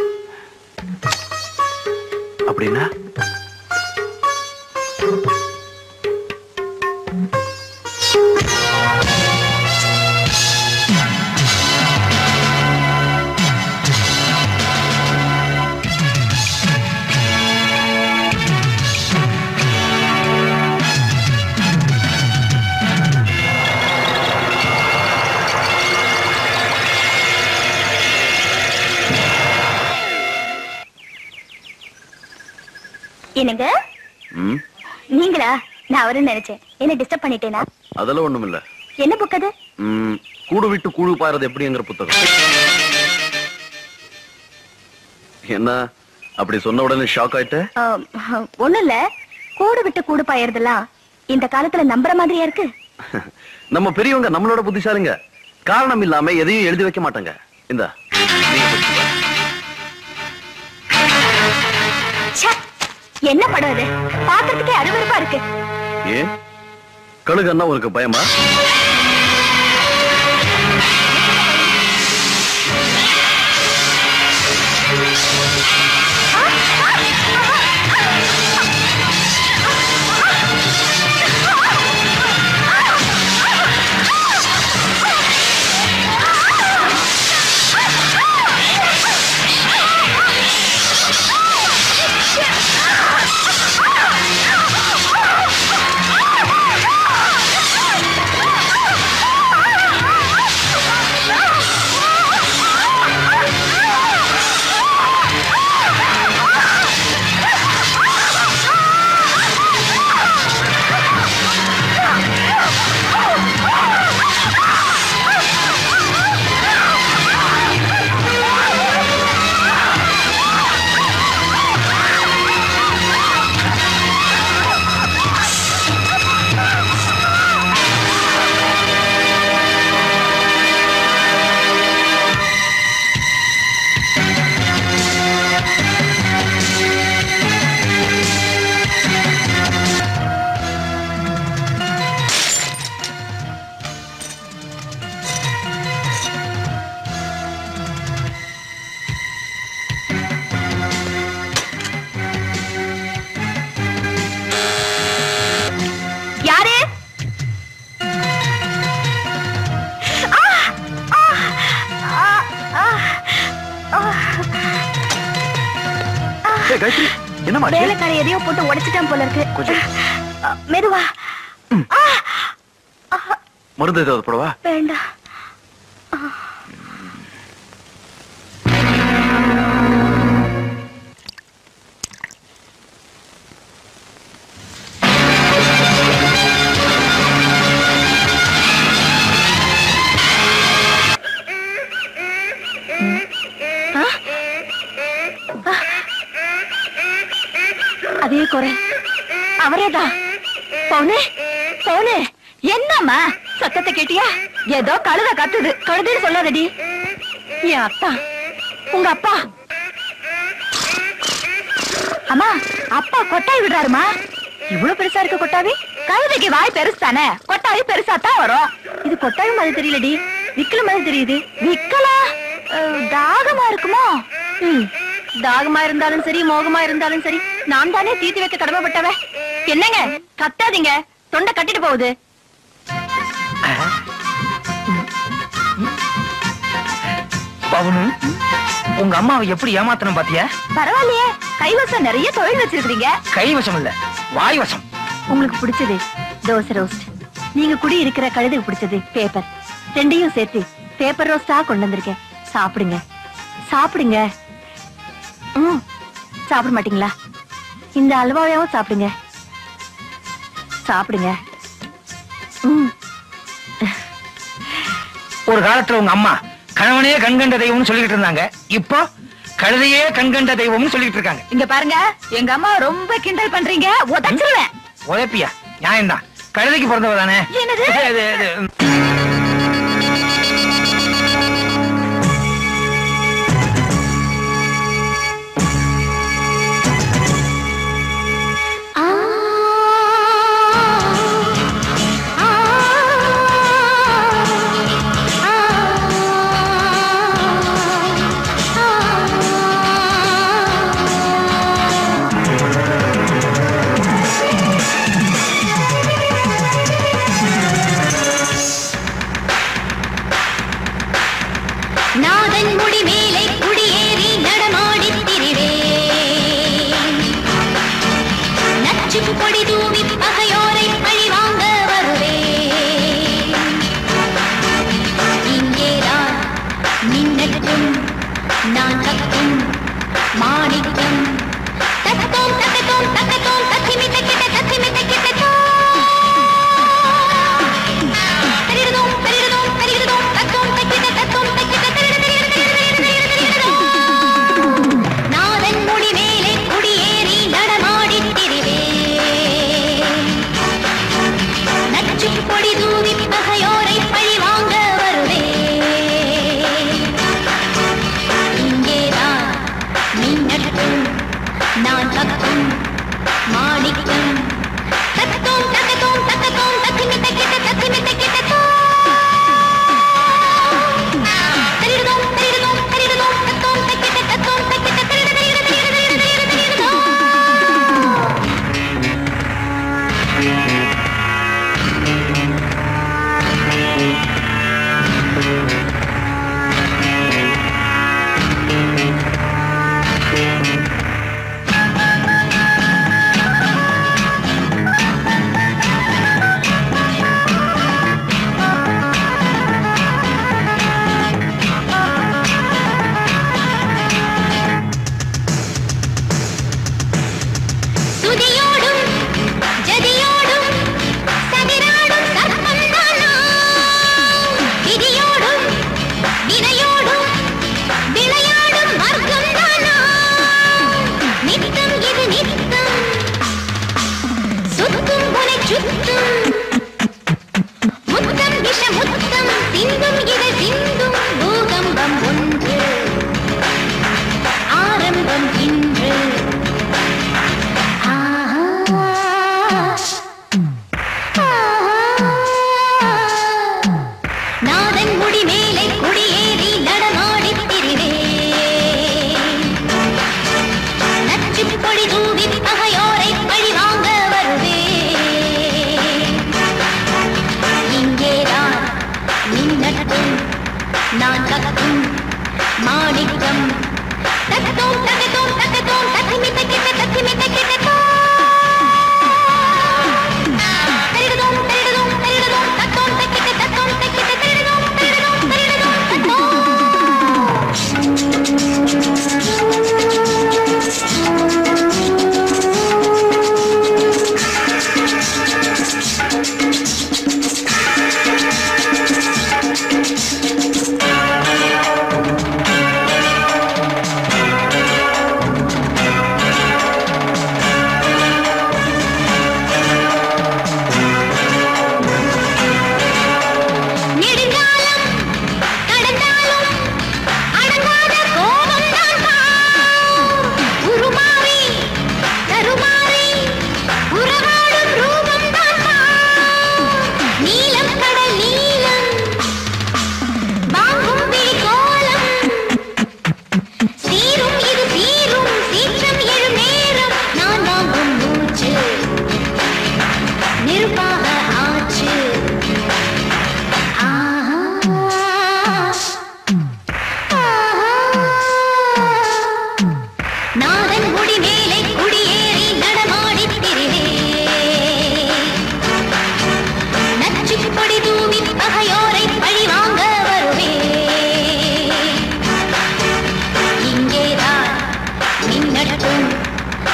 அப்படின்னா என்னங்க ம் நீங்களா நான் அவருன்னு நினைச்சேன் என்ன டிஸ்டர்ப் பண்ணிட்டேனா அதெல்லாம் ஒண்ணும் இல்ல என்ன புக் அது ம், கூடு விட்டு கூழு பாயறது எப்படிங்கிற புத்தகம் என்ன அப்படி சொன்ன உடனே ஷாக் ஆயிட்ட ஆம், ஒண்ணும் இல்ல கூடு விட்டு கூடு பாயறதெல்லாம் இந்த காலத்துல நம்புற மாதிரியா இருக்கு நம்ம பெரியவங்க நம்மளோட புத்திசாலிங்க காரணம் இல்லாம எதையும் எழுதி வைக்க மாட்டாங்க இந்த ச்சே, என்ன படம் இது பாக்குறதுக்கே அருவருப்பா இருக்கு ஏன் கழுகன்னா உனக்கு பயமா Ah! ஏய், காயத்ரி என்னம்மா ஆச்சு? வேலைக்கார எதையோ போட்டு உடைச்சிட்டான் போல இருக்கு கொஞ்சம். அ, மெதுவா மருந்து ஏதாவது போடவா வேண்டாம் ஆ? ஆ. அதே குறை அவரேதான் பவுனு பவுனு என்னம்மா சத்தத்தை கேட்டியா ஏதோ கழுத கத்துது கழுதுன்னு சொல்லாதடி என் அத்தா உங்க அப்பா அம்மா அப்பா கொட்டாய் விடுறாருமா இவ்வளவு பெருசா இருக்கு கொட்டாவி கழுதைக்கு வாய் பெருசு தானே கொட்டாவி பெருசா தான் வரும் இது கொட்டாவி மாதிரி தெரியலடி விக்கல மாதிரி தெரியுது விக்கலா அஹ், தாகமா இருக்குமோ ம், தாகமா இருந்தாலும் சரி மோகமா இருந்தாலும் சரி நான் தானே தீர்த்து வைக்க கடமைப்பட்டவ என்னங்க கத்தாதீங்க தொண்டை கட்டிட்டு போகுது பவனு உங்க அம்மாவை எப்படி ஏமாத்தணும் பாத்தியா பரவாயில்லையே கைவசம் நிறைய தொழில் வச்சிருக்கீங்க கைவசம் இல்ல வாய்வசம் உங்களுக்கு பிடிச்சது தோசை ரோஸ்ட் நீங்க குடி இருக்கிற கழுதுக்கு பிடிச்சது பேப்பர் ரெண்டையும் சேர்த்து பேப்பர் ரோஸ்டா கொண்டு வந்திருக்கேன் சாப்பிடுங்க சாப்பிடுங்க ம் சாப்பிட மாட்டீங்களா இந்த அல்வாவையாவும் சாப்பிடுங்க சாப்பிடுங்க ம் ஒரு காலத்துல உங்க அம்மா கணவனே கண்கண்ட தெய்வம்னு சொல்லிட்டு இருந்தாங்க இப்போ கழுதையே கண்கண்ட தெய்வம்னு சொல்லிட்டு இருக்காங்க இங்க பாருங்க எங்க அம்மா ரொம்ப கிண்டல் பண்றீங்க உதச்சிருவேன் உழைப்பியா நியாயம்தான் கழுதைக்கு பிறந்தவ தானே என்னது? அது, அது, நாதன் முடி மேலே குடியேறி நடமாடித் திரிவேன். நச்சுப் பொடி தூவி பகையோரை பழிவாங்க வருவேன். இங்கேதான் மின்னட்டும் நான் கக்கும் மாணிக்கம் தத்தோம் தத்தோம் தத்தோம் தத்திமி தக்கிட்ட தத்திமி தக்கிட்ட தரிடுதோம் தரிடுதோம் தரிடுதோம் தத்தோம் தக்கிட்ட தத்தோம் தக்கிட்ட தரிடு தரிடு தரிடு தரிடு தரிடு தரிடு நாதன் முடி மேலே குடியேறி நடமாடித் திரிவேன். நச்சுப் பொடி தூவி பகையோரை பழிவாங்க வருவேன். இங்கேதான் மின்னட்டும் நான் கக்கும் மாணிக்கம் தத்தோம் தத்தோம் தத்தோம் தத்திமி தக்கிட்ட தத்திமி தக்கிட்ட தரிடுதோம் தரிடுதோம் தரிடுதோம் தத்தோம் தக்கிட்ட தத்தோம் தக்கிட்ட தரிடு தரிடு தரிடு தரிடு தரிடு தரிடுதோம் சுதியோடும் ஜதியோடும் சதிராடும் சர்ப்பந்தானா விதியோடும் வினையோடும் விளையாடும் வர்க்கம்தானா நித்தம் இது நித்தம் சுத்தும் புனை சுத்தும் முத்தம் விஷ முத்தம் சிந்தும் இது சிந்தும் பூகம்பம் ஒன்று ஆரம்பம் இன்று நாதன் முடி மேலே குடியேறி நடமாடித் திரிவேன். நச்சுப் பொடி தூவி பகையோரை பழிவாங்க வருவேன். இங்கேதான் மின்னட்டும் நான் கக்கும் மாணிக்கம் தத்தோம் தத்தோம் தத்தோம் தத்திமி தக்கி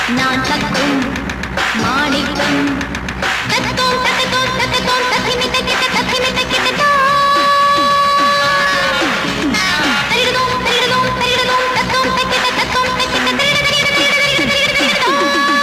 நான் தக்கும் மாணிக்கம் தத்தோம் தத்தோம் தத்தோம் தத்திமி தக்கிட்ட தத்திமி தக்கிட்ட தா தரிடுதோம் தரிடுதோம் தரிடுதோம் தத்தோம் தக்கிட்ட தத்தோம் தக்கிட்ட தரிடு தரிடு தரிடு தரிடு தரிடு தரிடு தா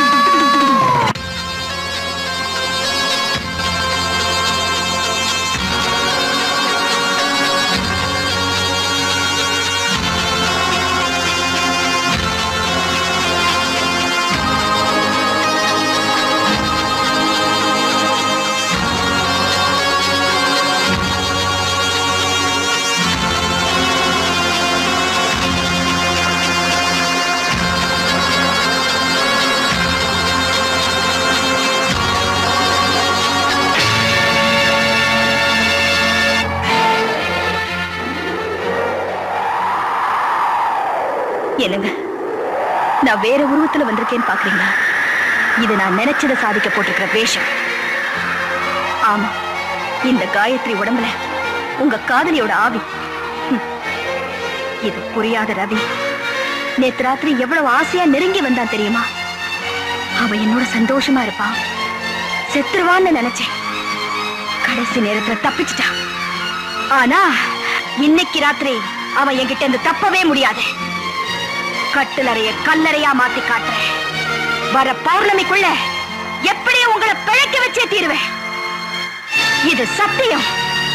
என்னங்க நான் வேற உருவத்துல வந்திருக்கேன்னு பாக்குறீங்களா இது நான் நினைச்சதை சாதிக்க போட்டிருக்கிற வேஷம் ஆமா இந்த காயத்ரி உடம்புல உங்க காதலியோட ஆவி ஹம். இது புரியாத ரவி நேத்து ராத்திரி எவ்வளவு ஆசையா நெருங்கி வந்தான் தெரியுமா அவன் என்னோட சந்தோஷமா இருப்பான் செத்துருவான்னு நினைச்சேன் கடைசி நேரத்துல தப்பிச்சிட்டான் ஆனா இன்னைக்கு ராத்திரி அவன் என்கிட்ட இருந்து தப்பவே முடியாது கட்டுலறைய கல்லறையா மாத்தி காட்டுறேன் வர பௌர்ணமிக்குள்ள எப்படியும் உங்களை பிழைக்க வச்சே தீருவேன் இது சத்தியம்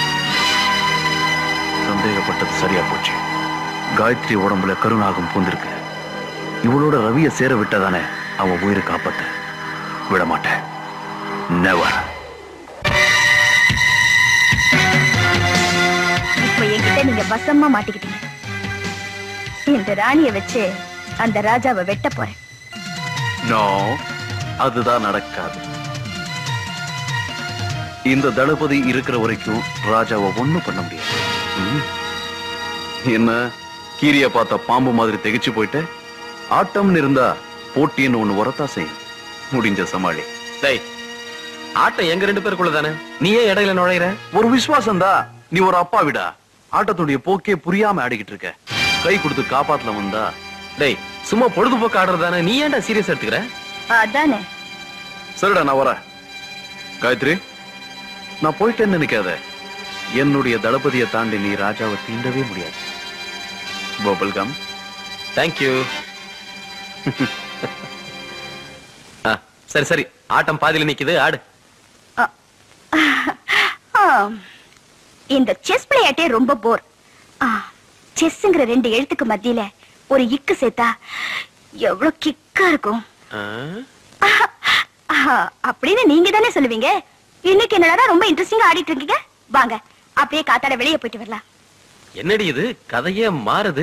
சந்தேகப்பட்டது சரியா போச்சு காயத்ரி உடம்புல கருணாகம் பூந்திருக்கு இவளோட ரவிய சேர விட்டதானே அவன் உயிரை காப்பாத்த விட மாட்டேன் நெவர் இப்ப என்கிட்ட நீங்க வசமா மாட்டிக்கிட்டீங்க இந்த ராணிய வச்சு அந்த ராஜாவை வெட்ட போறேன் நோ அதுதான் நடக்காது இந்த தளபதி இருக்கிற வரைக்கும் ராஜாவை ஒண்ணும் பண்ண முடியாது ம். என்ன கீரிய பார்த்த பாம்பு மாதிரி திகைச்சு போயிட்டு ஆட்டம்னு இருந்தா போட்டின்னு ஒண்ணு வரத்தா செய்யும் முடிஞ்ச சமாளி டேய் ஆட்டம் எங்க ரெண்டு பேருக்குள்ள தானே நீ ஏன் இடையில நுழையிற ஒரு விசுவாசம் தான் நீ ஒரு அப்பா விடா ஆட்டத்துடைய போக்கே புரியாம ஆடிக்கிட்டு இருக்க கை கொடுத்து காப்பாத்தல வந்தா டேய் சும்மா பொழுதுபோக்கு ஆடுறது தானே நீ ஏன்டா சீரியஸ் எடுத்துக்கிற அதானே சரிடா நான் வரேன் காயத்ரி நான் போயிட்டேன்னு நினைக்காத என்னுடைய தளபதியை தாண்டி நீ ராஜாவை தீண்டவே முடியாது பபல்கம் தேங்க்யூ சரி சரி ஆட்டம் பாதியில நிக்குது ஆடு ஆம். இந்த செஸ் விளையாட்டே ரொம்ப போர் செஸ்ங்கிற ரெண்டு எழுத்துக்கு மத்தியில ஒரு இக்கு சேர்த்தா எவ்வளவு கிக்கா இருக்கும் ஆ? ஆஹா, அப்படின்னு நீங்க தானே சொல்லுவீங்க இன்னைக்கு என்னடா ரொம்ப இன்ட்ரெஸ்டிங்கா ஆடிட்டு இருக்கீங்க வாங்க அப்படியே காத்தாட வெளியே போயிட்டு வரலாம் என்னடி இது கதையே மாறுது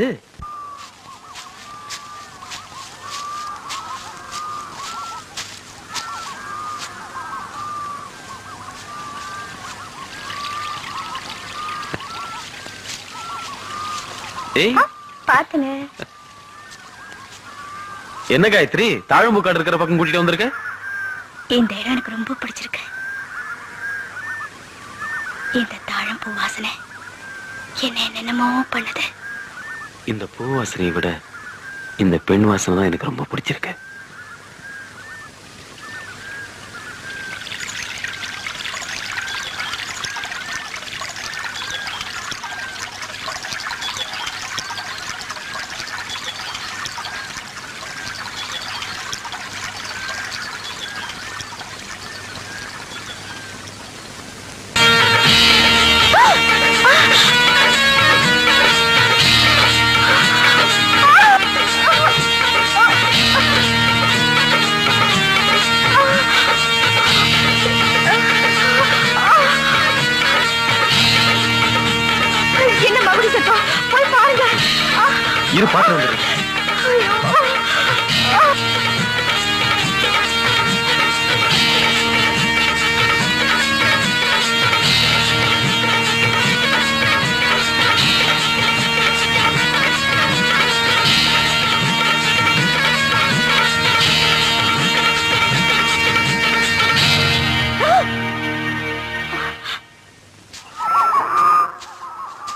ஏய் பாத்துங்க என்ன காயத்ரி தாழம்புக்காடு இருக்கிற பக்கம் கூட்டிட்டு வந்திருக்க இந்த இடம் எனக்கு ரொம்ப பிடிச்சிருக்கு இந்த தாழம்பூ வாசனை என்ன என்னென்னமோ பண்ணுது இந்த பூ வாசனையை விட இந்த பெண் வாசனை தான் எனக்கு ரொம்ப பிடிச்சிருக்கு என்ன மகுடி சத்தம் போய் பாருங்க ஆ, இரு பாத்து வந்துடுறேன் ஐயோ. ஆ.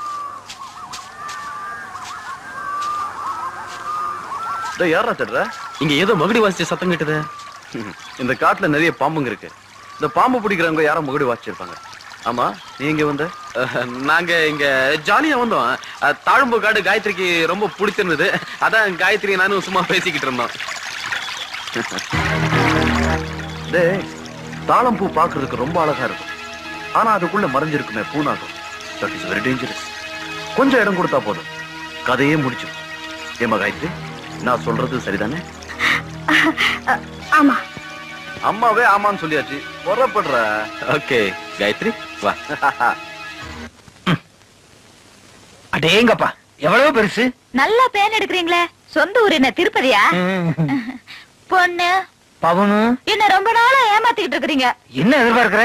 டேய் யாரா தடுற இங்க ஏதோ மகுடி வாசிச்ச சத்தம் கேட்டது இந்த காட்டுல நிறைய பாம்புங்க இருக்கு இந்த பாம்பு பிடிக்கிறவங்க யாரும் முகடி வாசிச்சிருப்பாங்க ஆமா நீங்க வந்த நாங்க இங்க ஜாலியா வந்தோம் அஹ், தாழம்பு காடு காயத்ரிக்கு ரொம்ப பிடிச்சிருந்தது அதான் காயத்ரி நானும் சும்மா பேசிக்கிட்டு இருந்தோம் டேய் தாளம் பூ பாக்குறதுக்கு ரொம்ப அழகா இருக்கும் ஆனா அதுக்குள்ள மறைஞ்சிருக்குமே பூனாகம் தட் இஸ் வெரி டேஞ்சரஸ் கொஞ்சம் இடம் கொடுத்தா போதும் கதையே முடிச்சு ஏமா காயத்ரி நான் சொல்றது சரிதானே ஆமா அம்மாவே ஆமான்னு சொல்லியாச்சு புறப்படுற ஓகே காயத்ரி வா அடேங்கப்பா எவ்வளவு பெருசு நல்லா பேன் எடுக்கிறீங்களே சொந்த ஊர் என்ன திருப்பதியா பொண்ணு பவனு என்ன ரொம்ப நாளா ஏமாத்திக்கிட்டு இருக்கிறீங்க என்ன எதிர்பார்க்கிற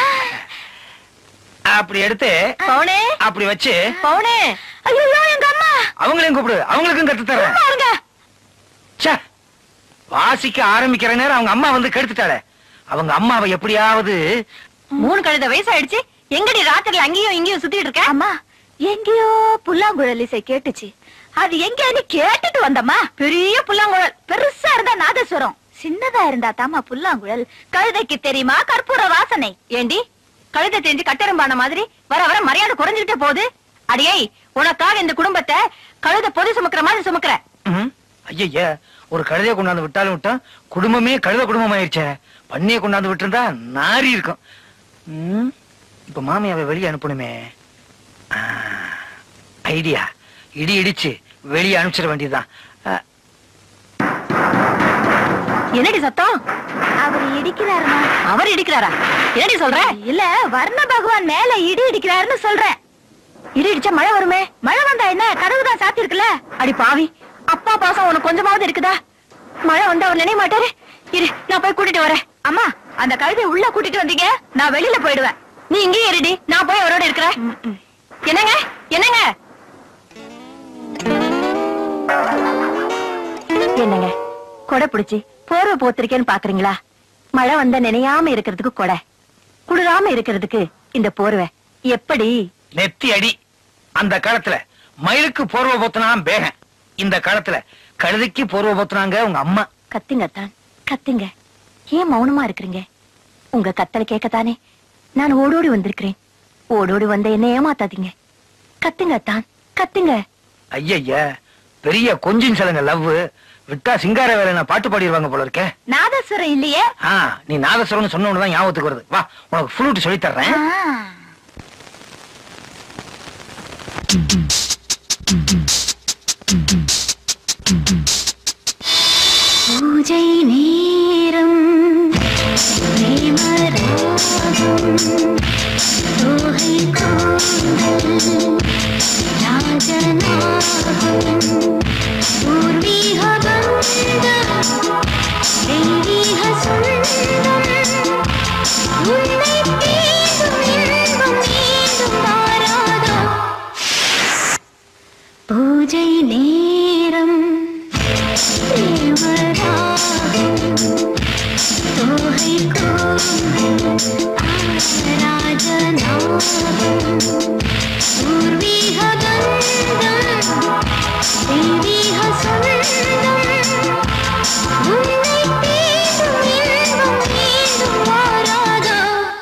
அப்படி எடுத்து பவுனே அப்படி வச்சு பவுனே ஐயோ எங்க அம்மா அவங்களையும் கூப்பிடு அவங்களுக்கும் கத்து தரேன் பாருங்க ச்சே, வாசிக்க ஆரம்பிக்கிற நேரம் அவங்க அம்மா வந்து கெடுத்துட்டாளே அவங்க அம்மாவை எப்படியாவது மூணு கழுத வயசாயிடுச்சு எங்கடி ராத்திரில அங்கேயும் இங்கேயும் சுத்திட்டு இருக்க அம்மா எங்கேயோ புல்லாங்குழல் இசை கேட்டுச்சு அது எங்கன்னு கேட்டுட்டு வந்தம்மா பெரிய புல்லாங்குழல் பெருசா இருந்தா நாதஸ்வரம் சின்னதா இருந்தா தாமா புல்லாங்குழல் கழுதைக்கு தெரியுமா கற்பூர வாசனை ஏண்டி கழுதை தெரிஞ்சு கட்டெரும்பான மாதிரி வர வர மரியாதை குறைஞ்சுக்கிட்டே போகுது அடியே உனக்காக இந்த குடும்பத்தை கழுதை பொது சுமக்கிற மாதிரி சுமக்கிற ஐய ஒரு கழுதைய கொண்டாந்து விட்டாலும் விட்டோம் குடும்பமே கழுத குடும்பம் ஆயிடுச்சே பண்ணிய கொண்டாந்து விட்டுருந்தா நாரி இருக்கும் ம், இப்ப மாமியாவை வெளியே அனுப்பணுமே ஆ, ஐடியா இடி இடிச்சு வெளியே அனுப்பிச்சிட வேண்டியதுதான் ஆ, என்னடி சத்தம் அவர் இடிக்கிறாருமா அவர் இடிக்கிறாரா என்னடி சொல்ற இல்ல வர்ண பகவான் மேல இடி இடிக்கிறாருன்னு சொல்றேன் இடி இடிச்சா மழை வருமே மழை வந்தா என்ன கதவு தான் சாத்தி இருக்குல்ல அடி பாவி அப்பா பாசம் உனக்கு கொஞ்சமாவது இருக்குதா மழை வந்தா அவர் நினைய மாட்டாரு இரு நான் போய் கூட்டிட்டு வரேன் அம்மா அந்த கழுதை உள்ள கூட்டிட்டு வந்தீங்க நான் வெளியில போயிடுவேன் நீ இங்கேயே இருடி நான் போய் அவரோட இருக்கிறேன் என்னங்க என்னங்க என்னங்க கொடை பிடிச்சி போர்வை போத்திருக்கேன்னு பாக்குறீங்களா மழை வந்தா நினையாம இருக்கிறதுக்கு கொடை குளிராம இருக்கிறதுக்கு இந்த போர்வை எப்படி நெத்தி அடி அந்த காலத்துல மயிலுக்கு போர்வ போத்துனா பேகன் இந்த காலத்துல கழுதைக்கு போர்வ போத்துனாங்க உங்க அம்மா கத்துங்க தான் கத்துங்க ஏன் மௌனமா இருக்கிறீங்க உங்க கத்தலை கேட்கத்தானே நான் ஓடோடி வந்திருக்கிறேன் ஓடோடி வந்த என்ன ஏமாத்தாதீங்க கத்துங்க தான் கத்துங்க ஐயய்ய பெரிய கொஞ்சின் சிலங்க லவ் விட்டா சிங்கார வேலை நான் பாட்டு பாடிடுவாங்க போல இருக்கேன் நாதஸ்வரம் இல்லையே ஆ நீ நாதஸ்வரம்னு சொன்ன உடனே தான் ஞாபகத்துக்கு வருது வா உனக்கு ஃப்ளூட் சொல்லி தர்றேன் பூஜை நேரம் தோகை கூந்தல் ராஜநாகம் பூர்வீக பந்தம் தெய்வீக சொந்தம் உன்னை தேடும் இன்பம் மீண்டும் மாறாதோ பூஜை நேரம் தோகை பூர்வீக கந்தம் தெய்வீக சொந்தம் உன்னை தேடும் இன்பம் மீண்டும் மாறாதோ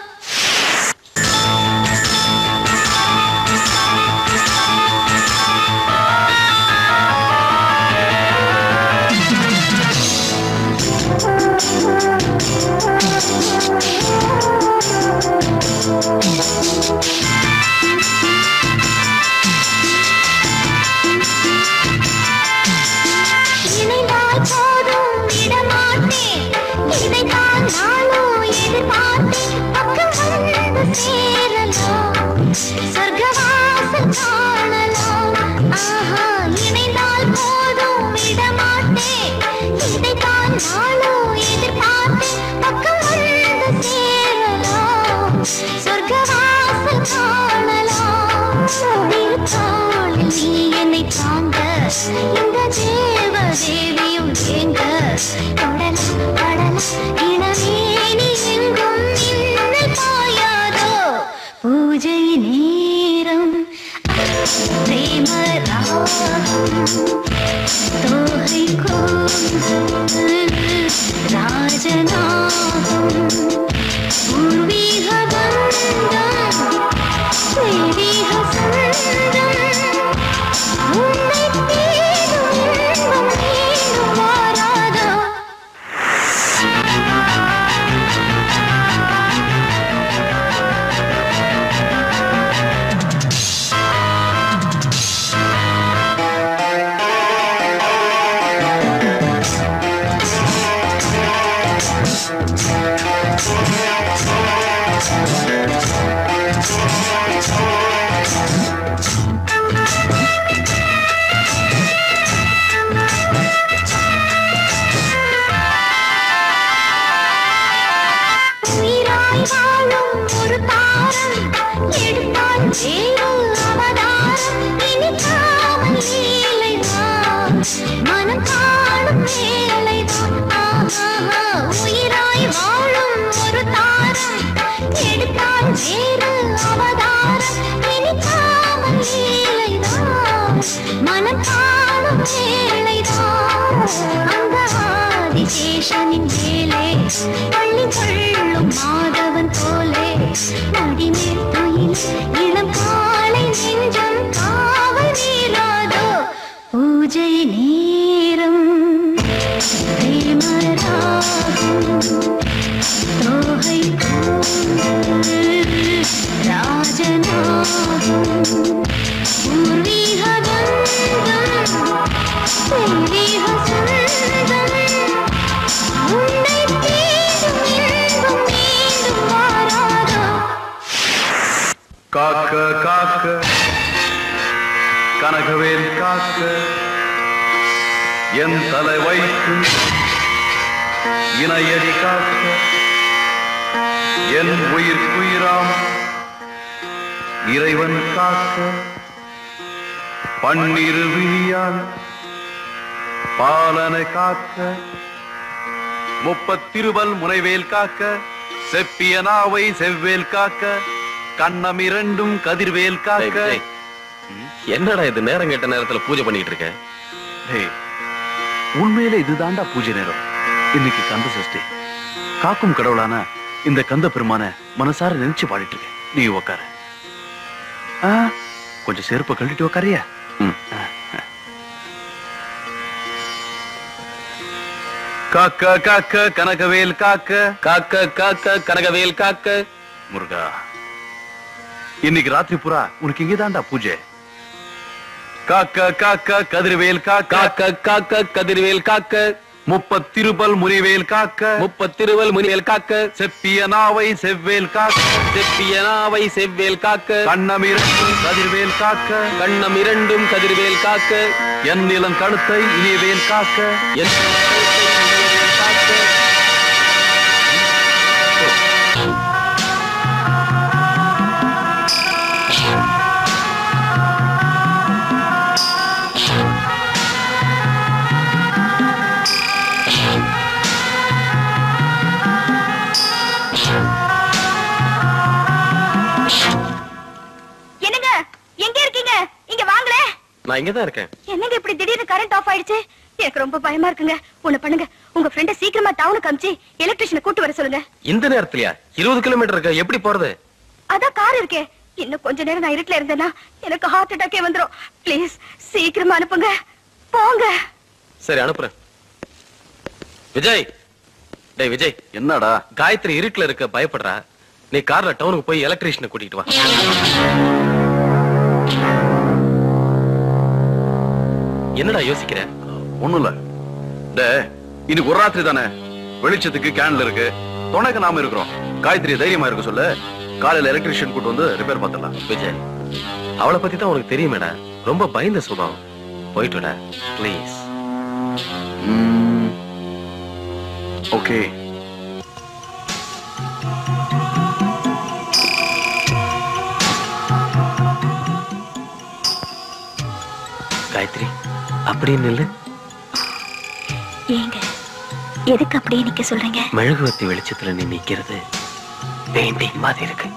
இணைந்தால் போதும் விடமாட்டேன் இதைத்தான் நானும் எதிர்பார்த்தேன் பக்கம் வந்து சேரலாம் சொர்க்கவாசல் காணலாம் ஆஹா இணைந்தால் போதும் விடமாட்டேன் இதைத்தான் நானும் எதிர்பார்த்தேன் பக்கம் வந்து சேரலாம் சொர்க்கவாசல் காணலாம் திருத்தாளில் நீ என்னை தாங்க இந்த தேவ தேவியும் ஏங்க தொடலாம் படலாம் இளவேணி எங்கும் இன்னல் பாயாதோ பூஜை நேரம் பிரேம ராகம் தோகை கூ ராஜநாகம் பூர்வீக பந்தம் தெய்வீக சொந்தம் உன்னை தேடும் இன்பம் மீண்டும் வாராதா உயிராய் வாழும் ஒரு தாரம் எடுத்தால் வேறு அவதாரம் இனி காமன் லீலைதான் மனம் காணும் வேலைதான் ஆஹா உயிராய் வாழும் ஒரு தாரம் எடுத்தால் வேறு அவதாரம் இனி காமன் லீலைதான் மனம் காணும் வேலைதான் அந்த ஆதிசேஷனின் வேலை பள்ளி கொள்ளும் மாதவன் போலே நடிமேல் துயில் இளம் காலை நெஞ்சம் காவல் நீராதோ பூஜை நேரம் பிரேமராகம் தோகை ராஜநாகம் பூர்வீக கந்தம் தெய்வீக சொந்தம் உன்னை தேடும் இன்பம் மீண்டும் வாராதா காக்க காக்க கனகவேல் காக்க என் தலை வைத்து இணையடி காக்க என் உயிர் குயிராம் இறைவன் காக்க பன்னிரு விழியால் பாலனை காக்க முப்பத்திருவல் முனைவேல் காக்க செப்பிய நாவை செவ்வேல் காக்க கண்ணம் இரண்டும் கதிர்வேல் காக்க என்னடா இது நேரம் கேட்ட நேரத்துல பூஜை பண்ணிட்டு இருக்க டேய், உண்மையில இதுதான்டா பூஜை நேரம் இன்னைக்கு கந்த சஷ்டி காக்கும் கடவுளான இந்த கந்த பெருமான மனசார நினைச்சு பாடிட்டு இருக்கேன் நீ உக்கார ஆ, கொஞ்சம் செருப்பை கழட்டிட்டு உக்காரியா ம். காக்க காக்க கனகவேல் காக்க காக்க காக்க கனகவேல் காக்க முருகா இன்னைக்கு ராத்திரி புறா உனக்கு இங்கதான்டா பூஜை காக்க காக்க கதிர்வேல் காக்க காக்க காக்க கதிர்வேல் காக்க முப்பத்திருபல் முறிவேல் காக்க முப்பத்திருவல் முனிவேல் காக்க செப்பிய நாவை செவ்வேல் காக்க செப்பிய நாவை செவ்வேல் காக்க கண்ணம் இரண்டும் கதிர்வேல் காக்க கண்ணம் இரண்டும் கதிர்வேல் காக்க என் நிலம் கழுத்தை இனியவேல் காக்க என் கழுத்தை இனியவேல் காக்க என்னங்க எங்க இருக்கீங்க இங்க வாங்களே நான் இங்கதான் இருக்கேன் என்னங்க இப்படி திடீர்னு கரண்ட் ஆஃப் ஆயிடுச்சு எனக்கு ரொம்ப பயமா இருக்குங்க ஒண்ணு பண்ணுங்க உங்க ஃப்ரெண்ட சீக்கிரமா டவுனுக்கு அமிச்சு எலக்ட்ரிஷியனை கூட்டு வர சொல்லுங்க இந்த நேரத்துலயா இருபது கிலோமீட்டர் இருக்க எப்படி போறது அதான் கார் இருக்கே இன்னும் கொஞ்ச நேரம் நான் இருட்டுல இருந்தேன்னா எனக்கு ஹார்ட் அட்டாக்கே வந்துரும் ப்ளீஸ் சீக்கிரமா அனுப்புங்க போங்க சரி அனுப்புறேன் விஜய் டேய் விஜய் என்னடா காயத்ரி இருட்டுல இருக்க பயப்படுறா நீ கார்ல டவுனுக்கு போய் எலக்ட்ரீஷியனை கூட்டிட்டு வா என்னடா யோசிக்கிற ஒண்ணும் இல்ல டே இன்னைக்கு ஒரு ராத்திரி தானே வெளிச்சத்துக்கு கேன்ல இருக்கு துணைக்கு நாம இருக்கிறோம் காயத்ரி தைரியமா இருக்க சொல்லு காலையில எலக்ட்ரிஷியன் கூட்டு வந்து ரிப்பேர் பார்த்துடலாம் விஜய் அவளை பத்தி தான் உனக்கு தெரியுமேடா ரொம்ப பயந்த சுபாவம் போயிட்டுடா ப்ளீஸ் ஓகே காயத்ரி அப்படியே நில்லு ஏங்க எதுக்கு அப்படியே நிக்க சொல்றீங்க மெழுகுவத்தி வெளிச்சத்துல நீ நிக்கிறது பெயிண்டிங் மாதிரி இருக்கு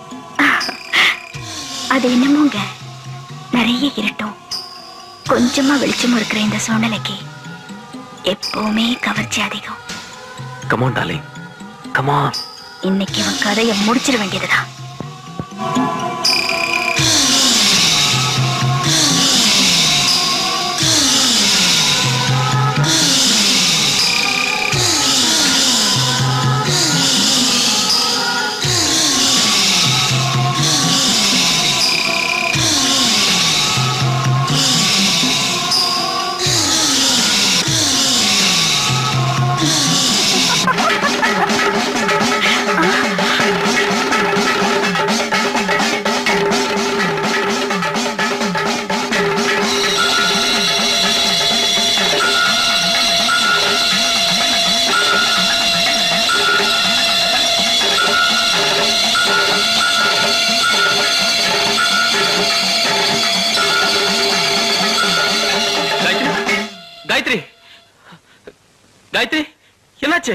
அது என்னமோங்க நிறைய இருட்டும் கொஞ்சமா வெளிச்சமும் இருக்கிற இந்த சூழ்நிலைக்கு எப்பவுமே கவர்ச்சி அதிகம் கமான் டார்லிங் கமான் இன்னைக்கு இவன் கதையை முடிச்சிட வேண்டியதுதான் காயத்ரி காயத்ரி காயத்ரி என்னாச்சு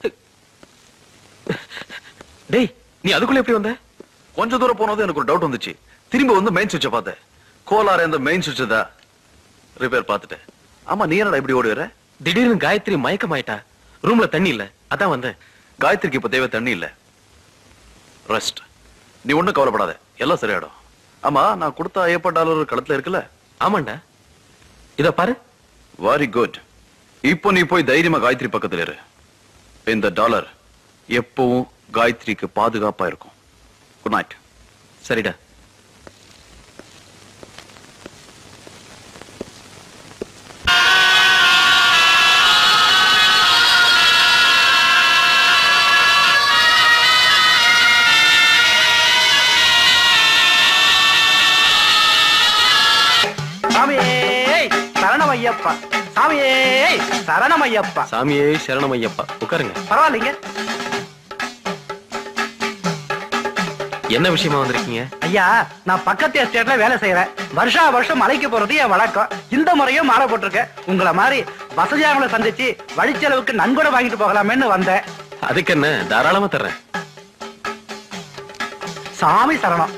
டேய் நீ அதுக்குள்ள எப்படி வந்த கொஞ்ச தூரம் போனது எனக்கு ஒரு டவுட் வந்துச்சு திரும்பி வந்து மெயின் சுவிட்சை பார்த்தேன் கோலார இந்த மெயின் சுவிட்ச் தான் ரிப்பேர் பார்த்துட்டேன் ஆமா நீ என்னடா இப்படி ஓடி வர திடீர்னு காயத்ரி மயக்கமாயிட்டா ரூம்ல தண்ணி இல்ல அதான் வந்தேன் காயத்ரிக்கு இப்ப தேவை தண்ணி இல்ல ரெஸ்ட் நீ ஒண்ணும் கவலைப்படாத எல்லாம் சரியாயிடும் ஆமா நான் கொடுத்த ஐயப்பா டாலர் களத்துல இருக்குல்ல ஆமாண்டா இத பாரு வெரி குட் இப்போ நீ போய் தைரியமா காயத்ரி பக்கத்துல இரு இந்த டாலர் எப்பவும் காயத்ரிக்கு பாதுகாப்பா இருக்கும் குட் நைட் சரிடா சாமியே சரணம் ஐயப்பா சாமியே சரணம் ஐயப்பா சாமியே சரணம் ஐயப்பா உட்காருங்க பரவாயில்லைங்க என்ன விஷயமா வந்திருக்கீங்க ஐயா நான் பக்கத்து எஸ்டேட்ல வேலை செய்யறேன் வருஷா வருஷம் மலைக்கு போறது என் வழக்கம் இந்த முறையும் மாற போட்டிருக்கேன் உங்களை மாதிரி வசதியானவங்களை சந்திச்சு வழிச்செலவுக்கு நன்கொடை வாங்கிட்டு போகலாமேன்னு வந்தேன் அதுக்கு என்ன தாராளமா தர்றேன் சாமி சரணம்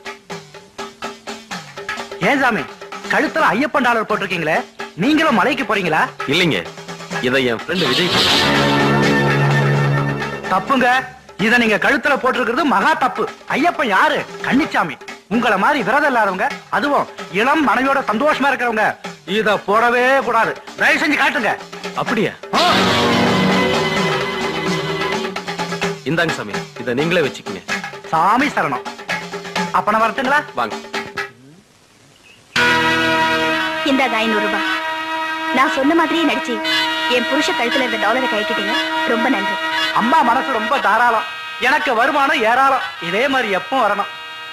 ஏன் சாமி கழுத்துல ஐயப்பன் டாலர் போட்டிருக்கீங்களே நீங்களும் மலைக்கு போறீங்களா இல்லைங்க இதை என் ஃப்ரெண்டு விஜய் சொன்னான். தப்புங்க இத நீங்க கழுத்துல போட்டிருக்கிறது மகா தப்பு ஐயப்பன் யாரு கன்னிச்சாமி உங்களை மாதிரி விரதம் இல்லாதவங்க அதுவும் இளம் மனைவியோட சந்தோஷமா இருக்கிறவங்க இத போடவே கூடாது தயவு செஞ்சு காட்டுங்க அப்படியா இந்தாங்க சாமி இதை நீங்களே வச்சுக்கோங்க சாமி சரணம் அப்ப நான் வரட்டுங்களா வாங்க இந்தாங்க ஐநூறு ரூபாய் நான் சொன்ன மாதிரியே நடிச்சு என் புருஷ கழுத்துல இருந்த டாலரை கழட்டிட்டீங்க ரொம்ப நன்றி அம்மா மனசு ரொம்ப தாராளம் எனக்கு வருமானம் ஏராளம் இதே மாதிரி எப்பவும் வரணும்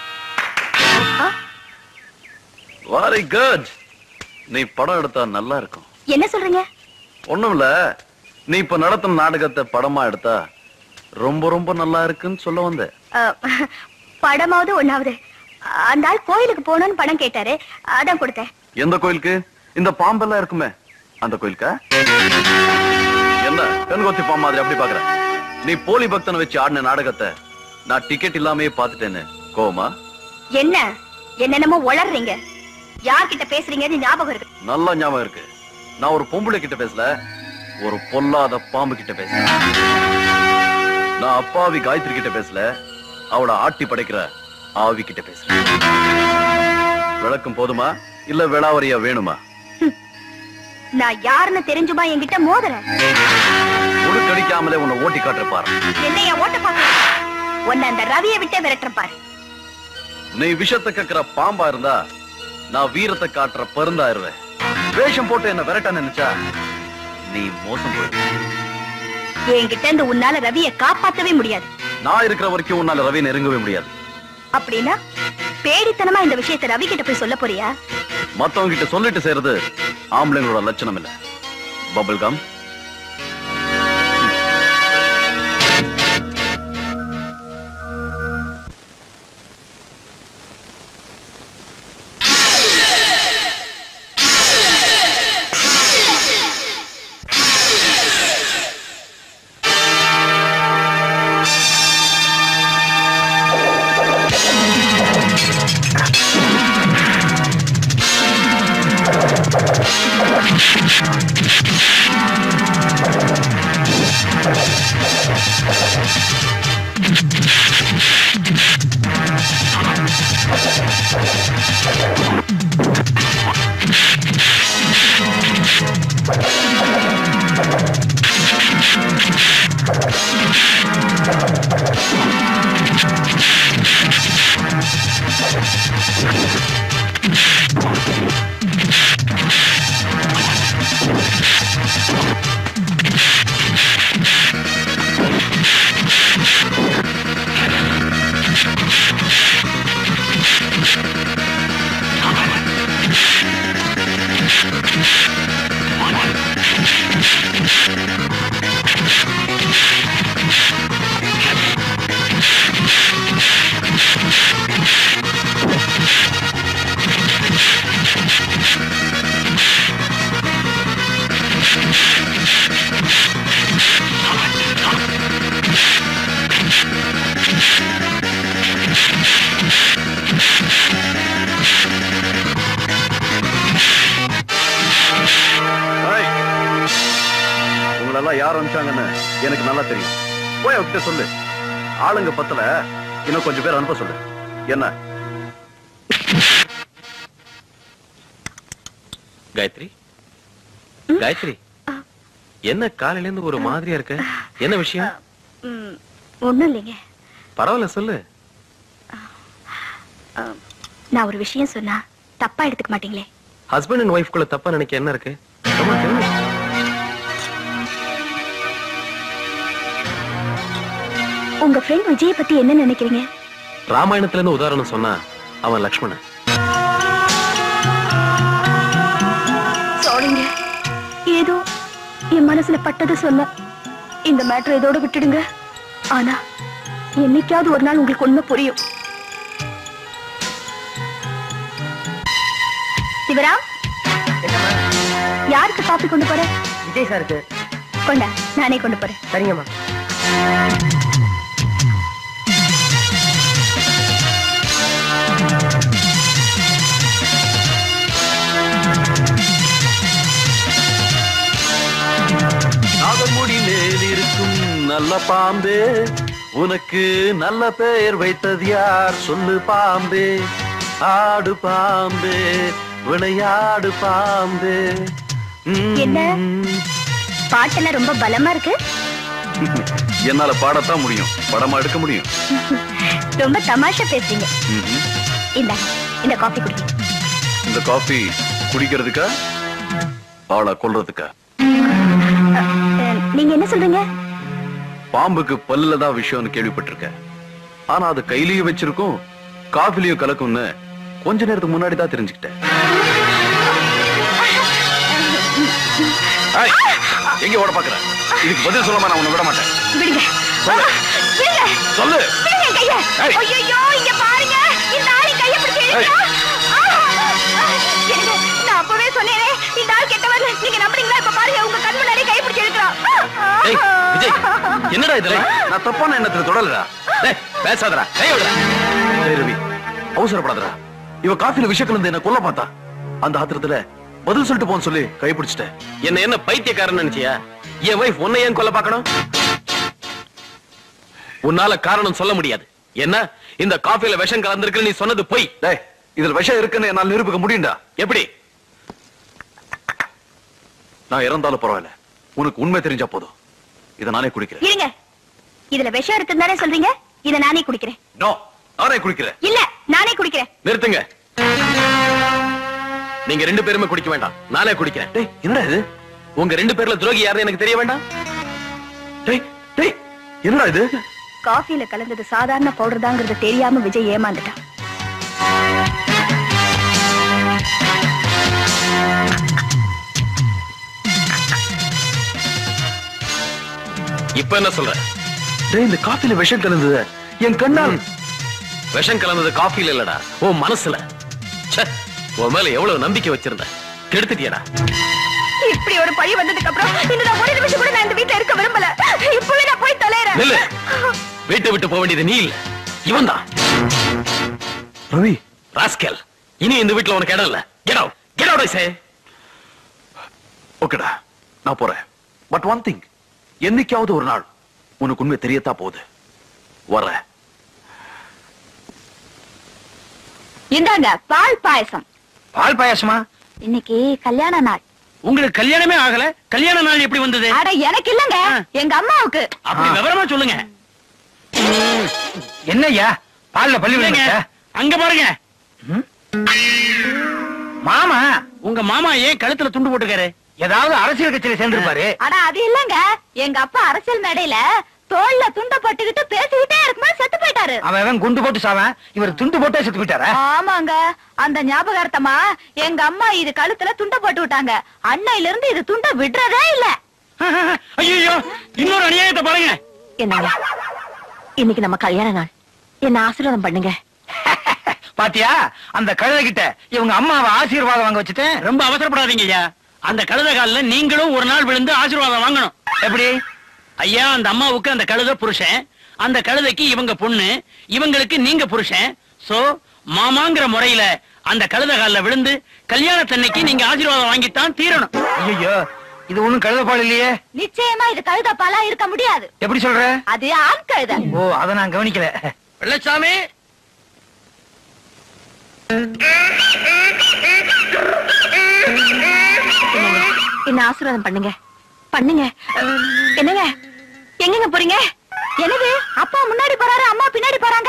வெரி குட் நீ படம் எடுத்தா நல்லா இருக்கும் என்ன சொல்றீங்க ஒண்ணும் இல்ல நீ இப்ப நடத்தும் நாடகத்தை படமா எடுத்தா ரொம்ப ரொம்ப நல்லா இருக்குன்னு சொல்ல வந்த அஹ், படமாவது ஒண்ணாவது அந்த ஆள் கோயிலுக்கு போகணும்னு பணம் கேட்டாரு அதான் கொடுத்தேன் எந்த கோயிலுக்கு இந்த பாம்பெல்லாம் இருக்குமே அந்த கோயிலுக்கா என்ன கண்கொத்தி பாம்பு மாதிரி அப்படி பாக்குற நீ போலி பக்தனை வச்சு ஆடின நாடகத்தை நான் டிக்கெட் இல்லாமயே பாத்துட்டேன்னு கோவமா என்ன என்னென்னமோ உளறீங்க யார்கிட்ட பேசுறீங்கன்னு ஞாபகம் இருக்கு நல்லா ஞாபகம் இருக்கு நான் ஒரு பொம்பளை கிட்ட பேசல ஒரு பொல்லாத பாம்பு கிட்ட பேசுறேன் நான் அப்பாவி காயத்ரி கிட்ட பேசல அவளை ஆட்டி படைக்கிற ஆவி கிட்ட பேசுறேன் விளக்கம் போதுமா இல்ல விளாவரியா வேணுமா நான் யாருன்னு தெரிஞ்சுமா என்கிட்ட மோதுற உடுக்கடிக்காமலே உன்னை ஓட்டி காட்டுற பாரு என்னைய ஓட்ட பாக்க உன்னை அந்த ரவியை விட்டே விரட்டுற பாரு நீ விஷத்தை கக்கிற பாம்பா இருந்தா நான் வீரத்தை காட்டுற பருந்தாயிருவேன் வேஷம் போட்டு என்ன விரட்ட நினைச்சா நீ மோசம் போயிடுவ என்கிட்ட இருந்து உன்னால ரவியை காப்பாத்தவே முடியாது நான் இருக்கிற வரைக்கும் உன்னால ரவி நெருங்கவே முடியாது அப்படின்னா பேடித்தனமா இந்த விஷயத்தை ரவி கிட்ட போய் சொல்ல போறியா மத்தவங்க கிட்ட சொல்லிட்டு செய்யறது ஆம்பளைங்களோட லட்சணம் இல்ல பபிள் கம் Thank you. எனக்கு நல்லா தெரியும் போய் அவகிட்ட சொல்லு ஆளுங்க பத்தல இன்னும் கொஞ்சம் பேர் அனுப்ப சொல்லு என்ன காயத்ரி காயத்ரி என்ன காலையில இருந்து ஒரு மாதிரியா இருக்க என்ன விஷயம் ம், ஒண்ணும் இல்லைங்க பரவாயில்ல சொல்லு அஹ், நான் ஒரு விஷயம் சொன்னா தப்பா எடுத்துக்க மாட்டீங்களே ஹஸ்பண்ட் அண்ட் ஒய்ஃப்குள்ள தப்பா நினைக்க என்ன இருக்கு Come on, tell me. உங்க ஃப்ரெண்ட் விஜய பத்தி என்ன நினைக்கிறீங்க ராமாயணத்துல இருந்து உதாரணம் சொன்னா அவன் லக்ஷ்மணன் சாரிங்க ஏதோ என் மனசுல பட்டதை சொன்ன இந்த மேட்டர் இதோட விட்டுடுங்க ஆனா என்னைக்காவது ஒரு நாள் உங்களுக்கு உண்மை புரியும் சிவராம் யாருக்கு காப்பி கொண்டு போற விஜய் சாருக்கு கொண்டா நானே கொண்டு போறேன் சரிங்கம்மா நாகமுடி மேல் இருக்கும் நல்ல பாம்பே உனக்கு நல்ல பெயர் வைத்தது யார் சொல்லு பாம்பே ஆடு பாம்பே விளையாடு பாம்பே ம். என்ன? பாட்டெல்லாம் ரொம்ப பலமா இருக்கு என்னால பாடத்தான் முடியும் படமா எடுக்க முடியும் ரொம்ப தமாஷா பேசுறீங்க ம்ஹும். இந்தாங்க இந்த காஃபி குடிங்க இந்த காஃபி குடிக்கிறதுக்கா ஆளை கொல்றதுக்கா அஹ், நீங்க என்ன சொல்றீங்க பாம்புக்கு பல்லுல தான் விஷயம்னு கேள்விப்பட்டிருக்கேன் ஆனா அது கையிலயும் வச்சிருக்கும் காஃபிலையும் கலக்கும்னு கொஞ்ச நேரத்துக்கு முன்னாடி தான் தெரிஞ்சுக்கிட்டேன் ஏய், எங்க ஓட பாக்குற இதுக்கு பதில் சொல்லாம நான் உன்னை விட மாட்டேன் விடுங்க சொல்லு. விடுங்க சொல்லு விடுங்க கைய ஏய். ஐயோ இங்க பாருங்க இந்த ஆளு கைய பிடிச்சு இழுக்கிறா. ஆ, ஆ, எனக்கு நான் அப்பவே சொன்னேனே இந்த ஆள் கெட்டவர் நீங்க நம்புறீங்களா இப்ப பாருங்க உங்க கண் முன்னாடி கை பிடிச்சு இழுக்கிறா ஏய், விஜய், என்னடா இதெல்லாம் நான் தப்பான எண்ணத்துல தொடலடா டேய், பேசாதடா கை விடுறா டேய் ரவி அவசரப்படாதடா இவ காஃபில விஷயம் கலந்து என்ன கொல்ல பார்த்தா அந்த ஆத்திரத்துல பதில் சொல்லிட்டு போன்னு சொல்லி கை பிடிச்சிட்டேன் என்ன என்ன பைத்தியக்காரன் நினைச்சியா என் வைஃப் உன்னை ஏன் கொல்ல பார்க்கணும் உன்னால காரணம் சொல்ல முடியாது என்ன இந்த காஃபில விஷம் கலந்திருக்கு நீ சொன்னது பொய் டேய் இதுல விஷம் இருக்குன்னு என்னால நிரூபிக்க முடியும்டா எப்படி நான் இறந்தாலும் பரவாயில்ல உனக்கு உண்மை தெரிஞ்சா போதும் இதை நானே குடிக்கிறேன் இருங்க இதுல விஷம் இருக்குன்னு தானே சொல்றீங்க இத நானே குடிக்கிறேன் நோ நானே குடிக்கிறேன் இல்ல நானே குடிக்கிறேன் நிறுத்துங்க நீங்க ரெண்டு பேருமே குடிக்க வேண்டாம் நானே குடிக்கிறேன் டேய் என்னடா இது உங்க ரெண்டு பேர்ல துரோகி யாருன்னு எனக்கு தெரிய வேண்டாம் டேய் டேய் என்னடா இது காஃபில கலந்தது சாதாரண பவுடர் தாங்கிறது தெரியாம விஜய் ஏமாந்துட்டான் இப்ப என்ன சொல்ற டேய் இந்த காஃபில விஷம் கலந்தது என் கண்ணால் விஷம் கலந்தது காஃபில இல்லடா உன் மனசுல ச்சே, உன் மேல எவ்வளவு நம்பிக்கை வச்சிருந்த கெடுத்துட்டியடா இப்படி ஒரு பழி வந்ததுக்கு அப்புறம் இன்னும் நான் ஒரு நிமிஷம் கூட நான் இந்த வீட்ல இருக்க விரும்பல இப்பவே நான் போய் தொலைறேன் நில்லு வீட்டை விட்டு போக வேண்டியது நீ இல்ல இவன் தான் ரவி ராஸ்கல் இனி இந்த வீட்டுல உனக்கு இடம் இல்ல get out get out I say ஓகேடா நான் போறேன் பட் ஒன் திங் என்னைக்காவது ஒரு நாள் உனக்கு உண்மை தெரியத்தா போகுது வர்றேன் இந்தாங்க பால் பாயசம் பால் பாயாசமா இன்னைக்கு கல்யாண நாள் உங்களுக்கு கல்யாணமே ஆகல கல்யாண நாள் எப்படி வந்தது அட எனக்கு இல்லங்க எங்க அம்மாவுக்கு அப்படி விவரமா சொல்லுங்க என்னய்யா பால்ல பள்ளி இல்லைங்க, விழுந்துச்சா? அங்க பாருங்க மாமா உங்க மாமா ஏன் கழுத்துல துண்டு போட்டுக்காரு ஏதாவது அரசியல் கட்சியில சேர்ந்திருப்பாரு அட அது இல்லங்க எங்க அப்பா அரசியல் மேடையில தோல்ல துண்ட போட்டுக்கிட்டு பேசிக்கிட்டே இருக்கும்போது செத்து போயிட்டாரு அவன் அவன் குண்டு போட்டு சாவன் இவர் துண்டு போட்டே செத்து போயிட்டாரா ஆமாங்க அந்த ஞாபகார்த்தமா எங்க அம்மா இது கழுத்துல துண்ட போட்டு விட்டாங்க அன்னையில இருந்து இது துண்ட விடுறதே இல்ல ஐயோ இன்னொரு அநியாயத்தை பாருங்க என்னங்க இன்னைக்கு நம்ம கல்யாண நாள் என்ன ஆசீர்வாதம் பண்ணுங்க பாத்தியா அந்த கழுதை கிட்ட இவங்க அம்மாவை ஆசீர்வாதம் வாங்க வச்சுட்டேன் ரொம்ப அவசரப்படாதீங்க ஐயா அந்த கழுத கால்ல நீங்களும் ஒரு நாள் விழுந்து ஆசீர்வாதம் வாங்கணும் எப்படி ஐயா அந்த அம்மாவுக்கு அந்த கழுத புருஷன் அந்த கழுதைக்கு இவங்க பொண்ணு இவங்களுக்கு நீங்க புருஷன் சோ மாமாங்கிற முறையில அந்த கழுத கால்ல விழுந்து கல்யாணத்தன்னைக்கு நீங்க ஆசீர்வாதம் வாங்கித்தான் தீரணும் ஐயோ இது ஒண்ணும் கழுத பால் இல்லையே நிச்சயமா இது கழுத பாலா இருக்க முடியாது எப்படி சொல்ற அது ஆண் கழுத ஓ அத நான் கவனிக்கல வெள்ளச்சாமி என்ன ஆசீர்வாதம் பண்ணுங்க பண்ணுங்க என்னங்க எங்கங்க போறீங்க என்னது அப்பா முன்னாடி போறாரு அம்மா பின்னாடி போறாங்க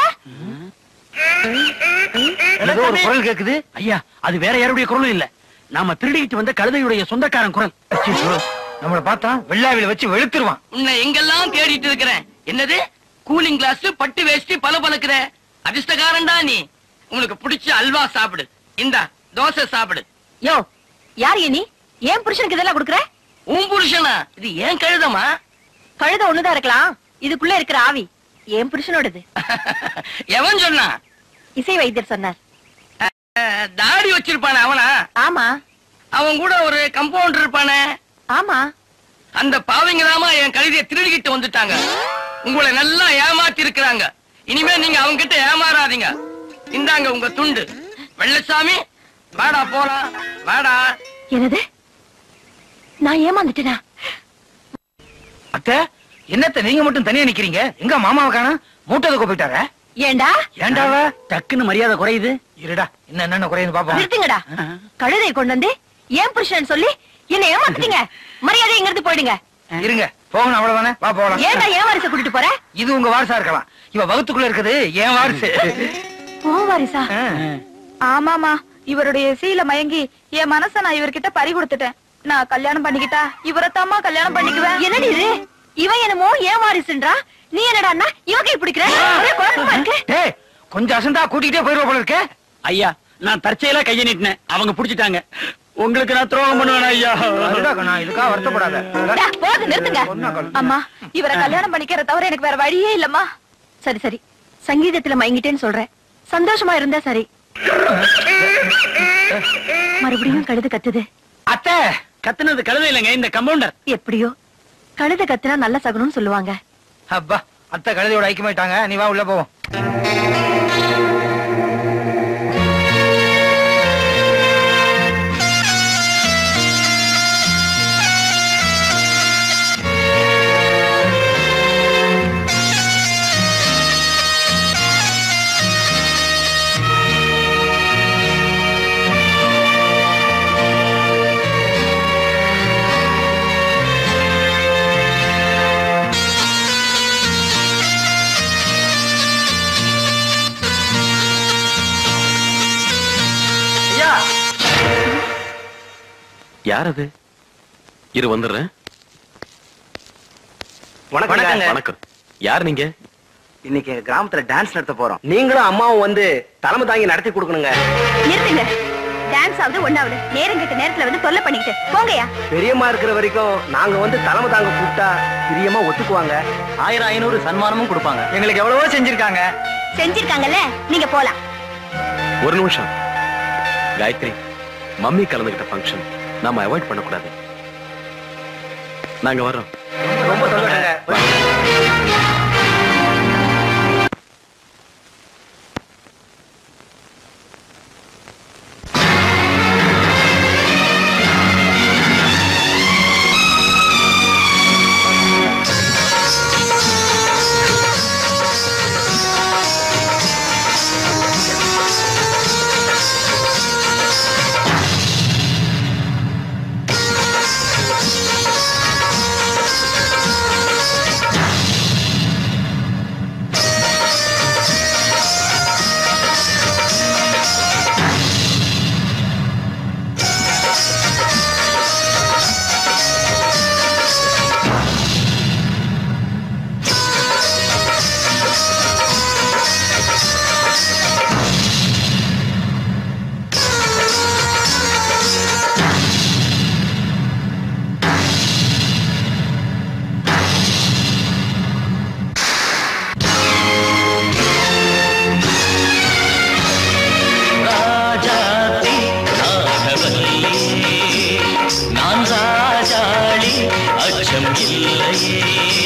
ஏதோ ஒரு குரல் கேக்குது ஐயா அது வேற யாருடைய குரலும் இல்ல நாம திருடிக்கிட்டு வந்த கழுதையுடைய சொந்தக்காரன் குரல் அச்சச்சோ, நம்மள பார்த்தா வெள்ளாவில வச்சு வெளுத்துருவான் உன்னை எங்கெல்லாம் தேடிட்டு இருக்கிறேன் என்னது கூலிங் கிளாஸ் பட்டு வேஷ்டி பல பழக்கிற அதிர்ஷ்டக்காரன்டா நீ உனக்கு பிடிச்ச அல்வா சாப்பிடு இந்தா தோசை சாப்பிடு யோ யார் நீ ஏன் புருஷனுக்கு இதெல்லாம் கொடுக்குற உன் புருஷனா இது ஏன் கழுதமா கழுத ஒண்ணுதான் இருக்கலாம் இதுக்குள்ள இருக்கிற ஆவி ஏன் புருஷனோடது எவன் சொன்னா இசை வைத்தியர் சொன்னார் அஹ், தாடி வச்சிருப்பானே அவனா ஆமா அவன் கூட ஒரு கம்பவுண்டர் இருப்பானே ஆமா அந்த பாவிங்கதாமா என் கழுதைய திருடிக்கிட்டு வந்துட்டாங்க உங்களை நல்லா ஏமாத்தி இருக்கிறாங்க இனிமே நீங்க அவங்க கிட்ட ஏமாறாதீங்க இந்தாங்க உங்க துண்டு வெள்ளசாமி வாடா போலாம் வாடா என்னது நான் ஏமாந்துட்டேனா அத்தை என்னத்த நீங்க மட்டும் தனியா நிக்கிறீங்க எங்க மாமாவை காணோம் மூட்டை தூக்க போயிட்டாரா ஏண்டா ஏண்டாவ டக்குன்னு மரியாதை குறையுது இருடா இன்னும் என்னென்ன குறையுது பாப்போம் நிறுத்துங்கடா கழுதை கொண்டு வந்து ஏன் புருஷன் சொல்லி என்ன ஏமாத்துட்டீங்க மரியாதை இங்க இருந்து போயிடுங்க இருங்க போகணும் அவ்வளவுதானே வா போகலாம் ஏன்டா ஏன் வாரிசை கூட்டிட்டு போற இது உங்க வாரிசா இருக்கலாம் இவ வகுத்துக்குள்ள இருக்குது ஏன் வாரிசு ஓ வாரிசா ஆமாமா இவருடைய இசையில மயங்கி என் மனச நான் இவர்கிட்ட பறி கொடுத்துட்டேன் நான் கல்யாணம் பண்ணிக்கிட்டா இவரத்தாமா கல்யாணம் பண்ணிக்குவேன் என்னடி இது இவன் என்னமோ ஏன் வாரிசுன்றா நீ என்னடான்னா இவன் கை பிடிக்கிற ஒரே குழப்பமா இருக்கு டேய் கொஞ்சம் அசந்தா கூட்டிகிட்டே போயிருவா போல இருக்க ஐயா நான் தற்செயலா கையை நீட்டினேன் அவங்க புடிச்சிட்டாங்க உங்களுக்கு நான் துரோகம் பண்ணுவேன் ஐயா அதுடா, நான் இதுக்காக வருத்தப்படாத டா, போதும் நிறுத்துங்க அம்மா இவரை கல்யாணம் பண்ணிக்கிற தவிர எனக்கு வேற வழியே இல்லம்மா சரி சரி சங்கீதத்துல மயங்கிட்டேன்னு சொல்றேன் சந்தோஷமா இருந்தா சரி மறுபடியும் கழுது கத்துது அத்தை கத்துனது கழுதை இல்லைங்க இந்த கம்பவுண்டர் எப்படியோ கழுத கத்துனா நல்ல சகுனம்னு சொல்லுவாங்க அப்பா அத்தை கழுதையோட ஐக்கியமாயிட்டாங்க நீ வா உள்ள போவோம் யார் அது இரு வந்துடுறேன் வணக்கங்க. வணக்கம் யார் நீங்க இன்னைக்கு எங்க கிராமத்துல டான்ஸ் நடத்த போறோம் நீங்களும் அம்மாவும் வந்து தலைமை தாங்கி நடத்தி கொடுக்கணுங்க நிறுத்துங்க டான்ஸ் ஆகுது ஒண்ணாவது நேரம் கிட்ட நேரத்துல வந்து தொல்லை பண்ணிக்கிட்டு போங்கயா பெரியம்மா இருக்கிற வரைக்கும் நாங்க வந்து தலைமை தாங்க கூப்பிட்டா பிரியமா ஒத்துக்குவாங்க ஆயிரம் ஐநூறு சன்மானமும் கொடுப்பாங்க எங்களுக்கு எவ்வளவோ செஞ்சிருக்காங்க செஞ்சிருக்காங்கல்ல நீங்க போலாம் ஒரு நிமிஷம் காயத்ரி மம்மி கலந்துகிட்ட ஃபங்க்ஷன் நாம அவாய்ட் பண்ணக்கூடாது நாங்க வரோம் ரொம்ப சந்தோஷங்க ராஜாத்தி ராகவல்லியே நான் ராஜாளி அச்சம் இல்லையே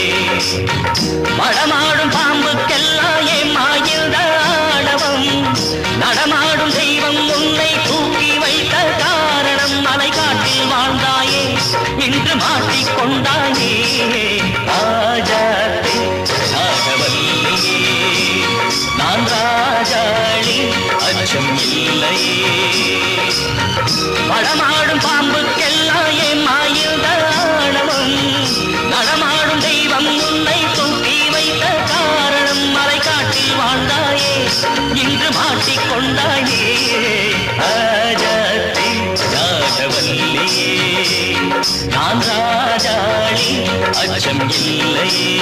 மடமாடும் பாம்புக்கெல்லாம் ஏன் மாயில்த ஆடவம் நடமாடும் தெய்வம் உன்னை தூக்கி வைத்த காரணம் மலைக்காட்டில் வாழ்ந்தாயே இன்று மாட்டிக்கொண்டாயே ராஜாத்தே ராகவல்லியே நான் ராஜாளி அச்சம் இல்லையே படமாடும் பாம்புக்கெல்லாம் என் மாயில் தாளமும் நடமாடும் தெய்வம் உன்னை தூக்கி வைத்த காரணம் மலை காட்டில் வாழ்ந்தாயே இன்று மாட்டிக்கொண்டாயே ராஜாத்தி ராகவல்லியே நான் ராஜாளி அச்சம் இல்லையே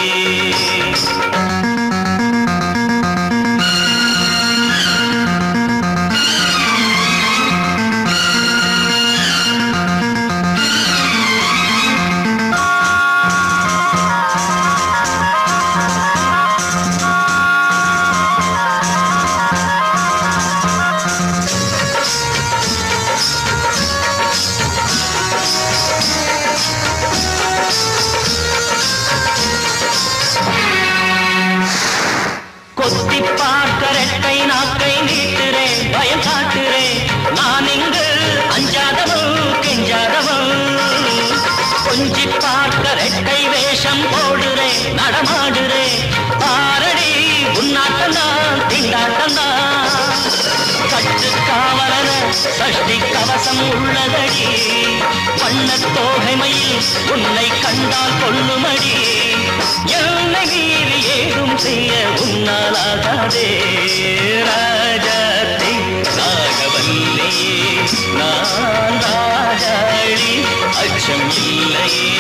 கொத்தி பார்க்க ரெட்டை நாக்கை நீட்டுறேன் பயம் காட்டுறேன் நான் இங்கு அஞ்சாதவன் கெஞ்சாதவன் கொஞ்சி பார்க்க ரெட்டை வேஷம் போடுறேன் நடமாடுறேன் பாரடி உன்னாட்டம்தான் திண்டாட்டம்தான் கட்டு காவலர சஷ்டி கவசம் உள்ளதடி வண்ணத் தோகைமையில் உன்னை கண்டால் கொல்லுமடி என்னை மீறி ஏதும் செய்ய உன்னாலாகாதே ராஜாத்தி ராகவல்லியே நான் ராஜாளி அச்சம் இல்லையே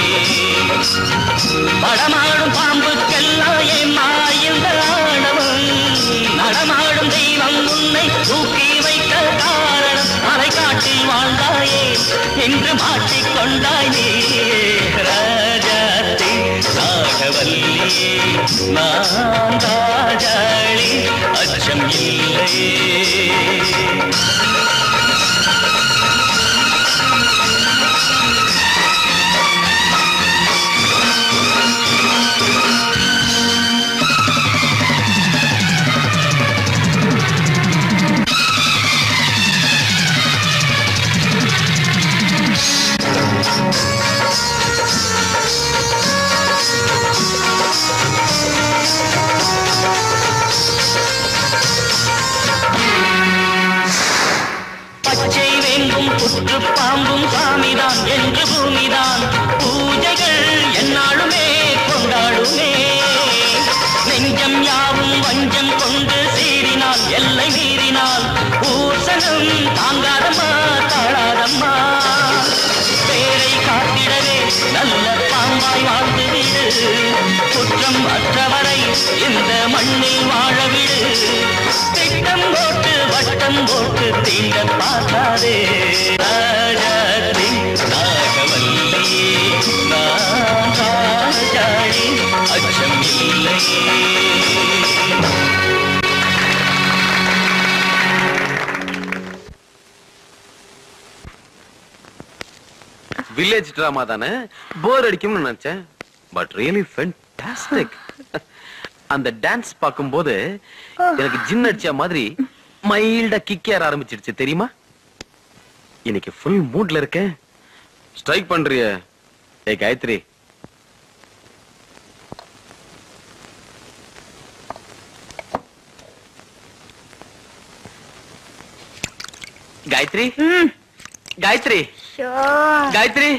படமாடும் பாம்புக்கெல்லாம் என் மாயில் தாடவும் நடமாடும் தெய்வம் உன்னை தூக்கி வைத்த காரணம் மலை காட்டில் வாழ்ந்தாயே என்று மாட்டிக்கொண்டாயே ராஜாத்தி ராகவல்லியே நான் ராஜாளி அச்சம் இல்லையே பச்சை வெங்கும் புற்று பாம்பும் சாமிதான் என்று பூமிதான் பூஜைகள் என்னாலுமே கொண்டாடுமே நெஞ்சம் யாவும் வஞ்சம் கொண்டு சீறினால் எல்லை மீறினால் பூசணம் தாங்காதம்மா தாழாதம்மா பேரை காத்திடவே நல்ல பாம்பாய் வாழ்ந்து விடு குற்றம் அற்றவரை இந்த மண்ணில் வாழ விடு திட்டம் போட்டு வட்டம் போட்டு தீண்ட பார்க்காதே ராஜாத்தி நாகவல்லியே நான் ராஜாடி அச்சம் இல்லையே வில்லேஜ் டிராமா தானே போர் அடிக்கும்னு நினைச்சேன் பட் ரியலி ஃபென்டாஸ்டிக் அந்த டான்ஸ் பார்க்கும்போது எனக்கு ஜின் அடிச்ச மாதிரி மைல்டா கிக் ஏற ஆரம்பிச்சிடுச்சு தெரியுமா இன்னைக்கு ஃபுல் மூட்ல இருக்கேன் ஸ்ட்ரைக் பண்றிய ஏ காயத்ரி காயத்ரி காயத்ரி காயத்ரி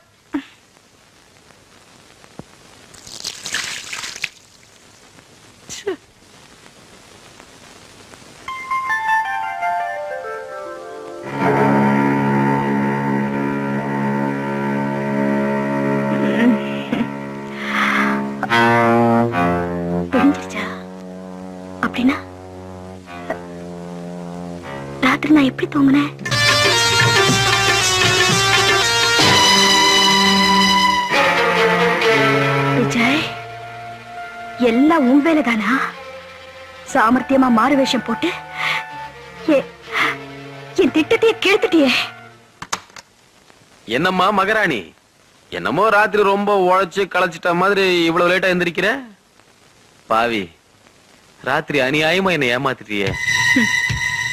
தெரிஞ்சிருச்சா அப்படின்னா ராத்திரி நான் எப்படி தூங்குனேன் விஜய் எல்லாம் உன் வேலைதானா சாமர்த்தியமா மாறு வேஷம் போட்டு எ- என் திட்டத்தையே கெடுத்துட்டியே என்னம்மா மகராணி என்னமோ ராத்திரி ரொம்ப உழைச்சு களைச்சிட்ட மாதிரி இவ்வளவு லேட்டா எந்திரிக்கிற பாவி ராத்திரி அநியாயமா என்னை ஏமாத்திட்டியே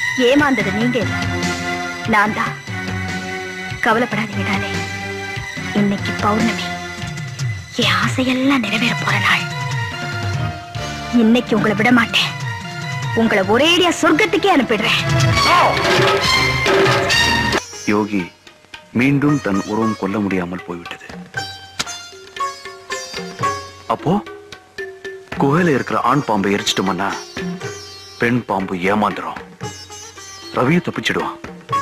ஏமாந்தது நீங்க இல்ல நான் தான் கவலைப்படாதீங்க டாலே இன்னைக்கு பௌர்ணமி என் ஆசையெல்லாம் நிறைவேற போற நாள் இன்னைக்கு உங்களை விட மாட்டேன் உங்களை ஒரேடியா சொர்க்கத்துக்கே அனுப்பிடுறேன் யோகி மீண்டும் தன் உருவம் கொல்ல முடியாமல் போய்விட்டது அப்போ குகையில இருக்கிற ஆண் பாம்பை எரிச்சிட்டோம்னா பெண் பாம்பு ஏமாந்துரும் ரவியும் தப்பிச்சிடுவான்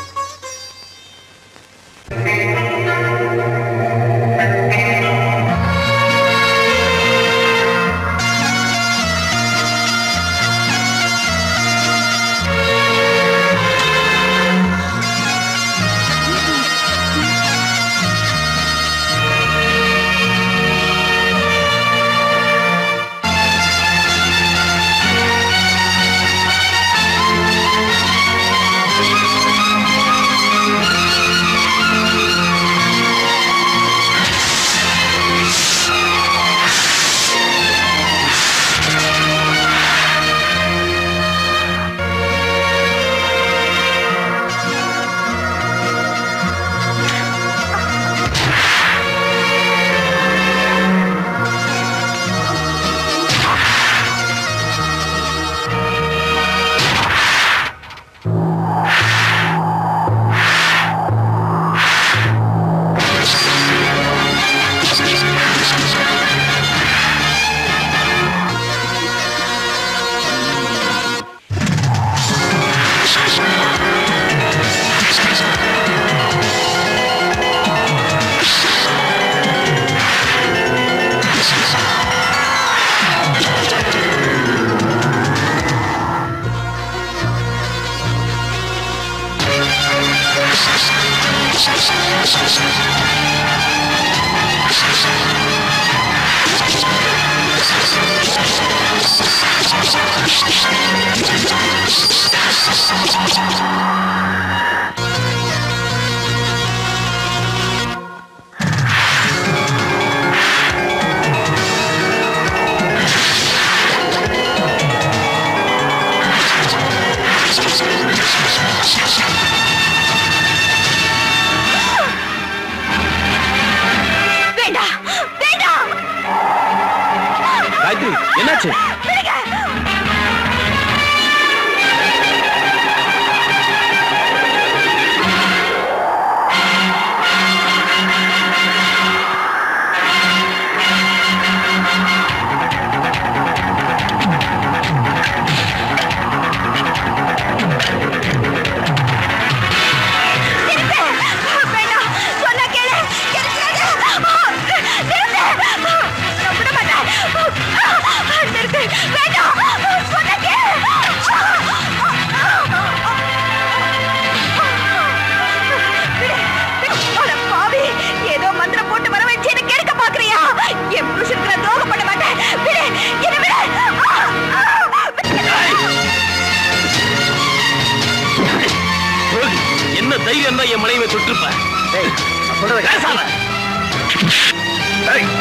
வேண்டாம் வேண்டாம் காயத்ரி என்னாச்சு வேண்டாம் சொன்னா கேளு கிடைக்காது நிறுத்து நான் விட மாட்டேன் நிறுத்து வேண்டாம் சொன்னா கேளு அட பாவி ஏதோ மந்திரம் போட்டு வர வச்சு என்ன கெடுக்க பாக்குறியா என் புருஷனுக்கு நான் துரோகம் பண்ண மாட்டேன் விடு என்ன விடு யோகி, என்ன தைரியம் தான் என் மனைவியை தொட்டிருப்ப பேசாம. ஏய்.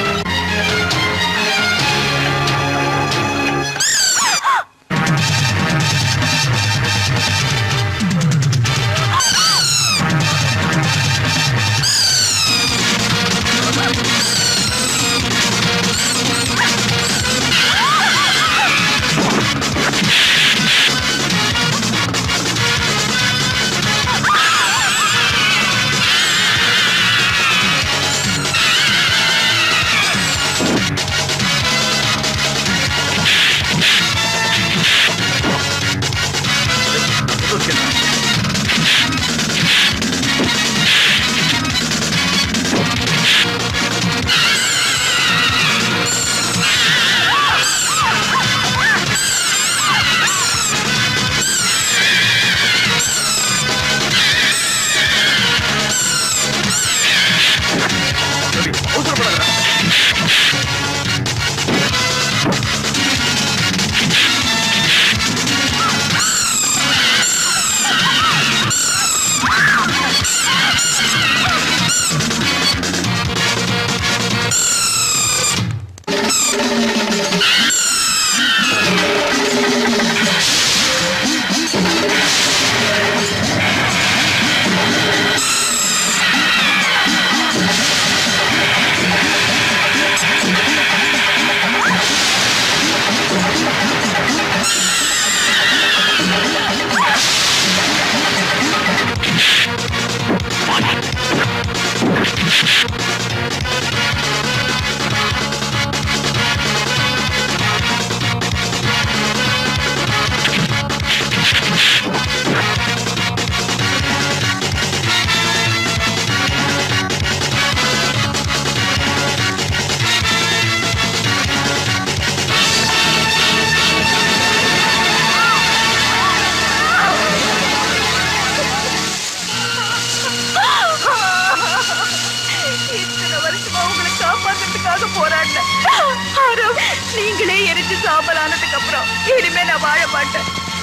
எரிச்சு சாம்பல் ஆனதுக்கு அப்புறம் இனிமே நான் வாழ மாட்டேன்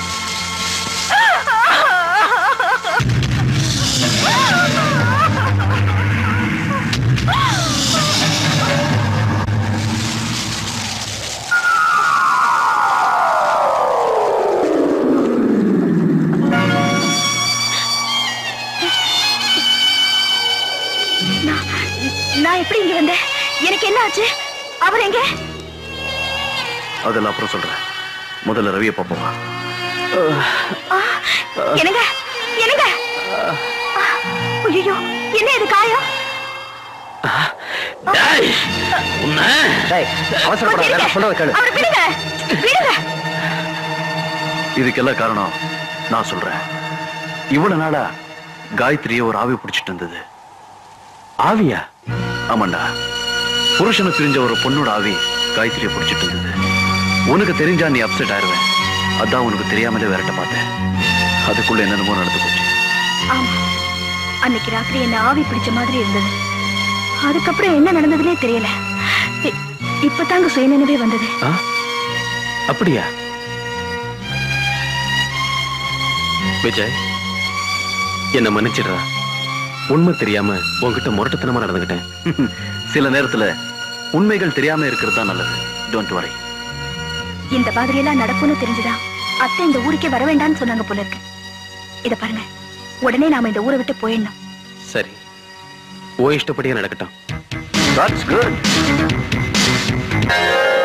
நான் நான் எப்படி இங்க வந்தேன் எனக்கு என்ன ஆச்சு அவர் எங்க அதெல்லாம் அப்புறம் சொல்றேன் முதல்ல ரவியை பார்ப்போம் வா. ஆ, என்னங்க என்னங்க ஐயோ என்ன இது காயம் அவசரப்படாத நான் சொல்றதை கேளு அவரை விடுங்க விடுங்க இதுக்கெல்லாம் காரணம் நான் சொல்றேன் இவ்வளவு நாளா காயத்ரிய ஒரு ஆவி பிடிச்சிட்டு இருந்தது ஆவியா ஆமாண்டா புருஷனை பிரிஞ்ச ஒரு பொண்ணோட ஆவி காயத்ரிய பிடிச்சிட்டு இருந்தது உனக்கு தெரிஞ்சா நீ அப்செட் ஆயிருவேன் அதான் உனக்கு தெரியாமலே விரட்ட பார்த்தேன் அதுக்குள்ள என்னென்னமோ நடந்து போச்சு ஆமா அன்னைக்கு ராத்திரி என்ன ஆவி பிடிச்ச மாதிரி இருந்தது அதுக்கப்புறம் என்ன நடந்ததுனே தெரியல இ- இப்பதாங்க சுயநினைவே வந்தது ஆ? அப்படியா விஜய் என்ன மன்னிச்சிடுறா உண்மை தெரியாம உன்கிட்ட முரட்டுத்தனமா நடந்துகிட்டேன் சில நேரத்துல உண்மைகள் தெரியாம இருக்கிறது தான் நல்லது டோன்ட் வரை இந்த மாதிரி எல்லாம் நடக்கும்னு தெரிஞ்சுதான் அத்தை இந்த ஊருக்கே வர வேண்டாம்னு சொன்னாங்க போல இருக்கு இத பாருங்க உடனே நாம இந்த ஊரை விட்டு போயிடணும் சரி ஓ இஷ்டப்படியே நடக்கட்டும் That's good.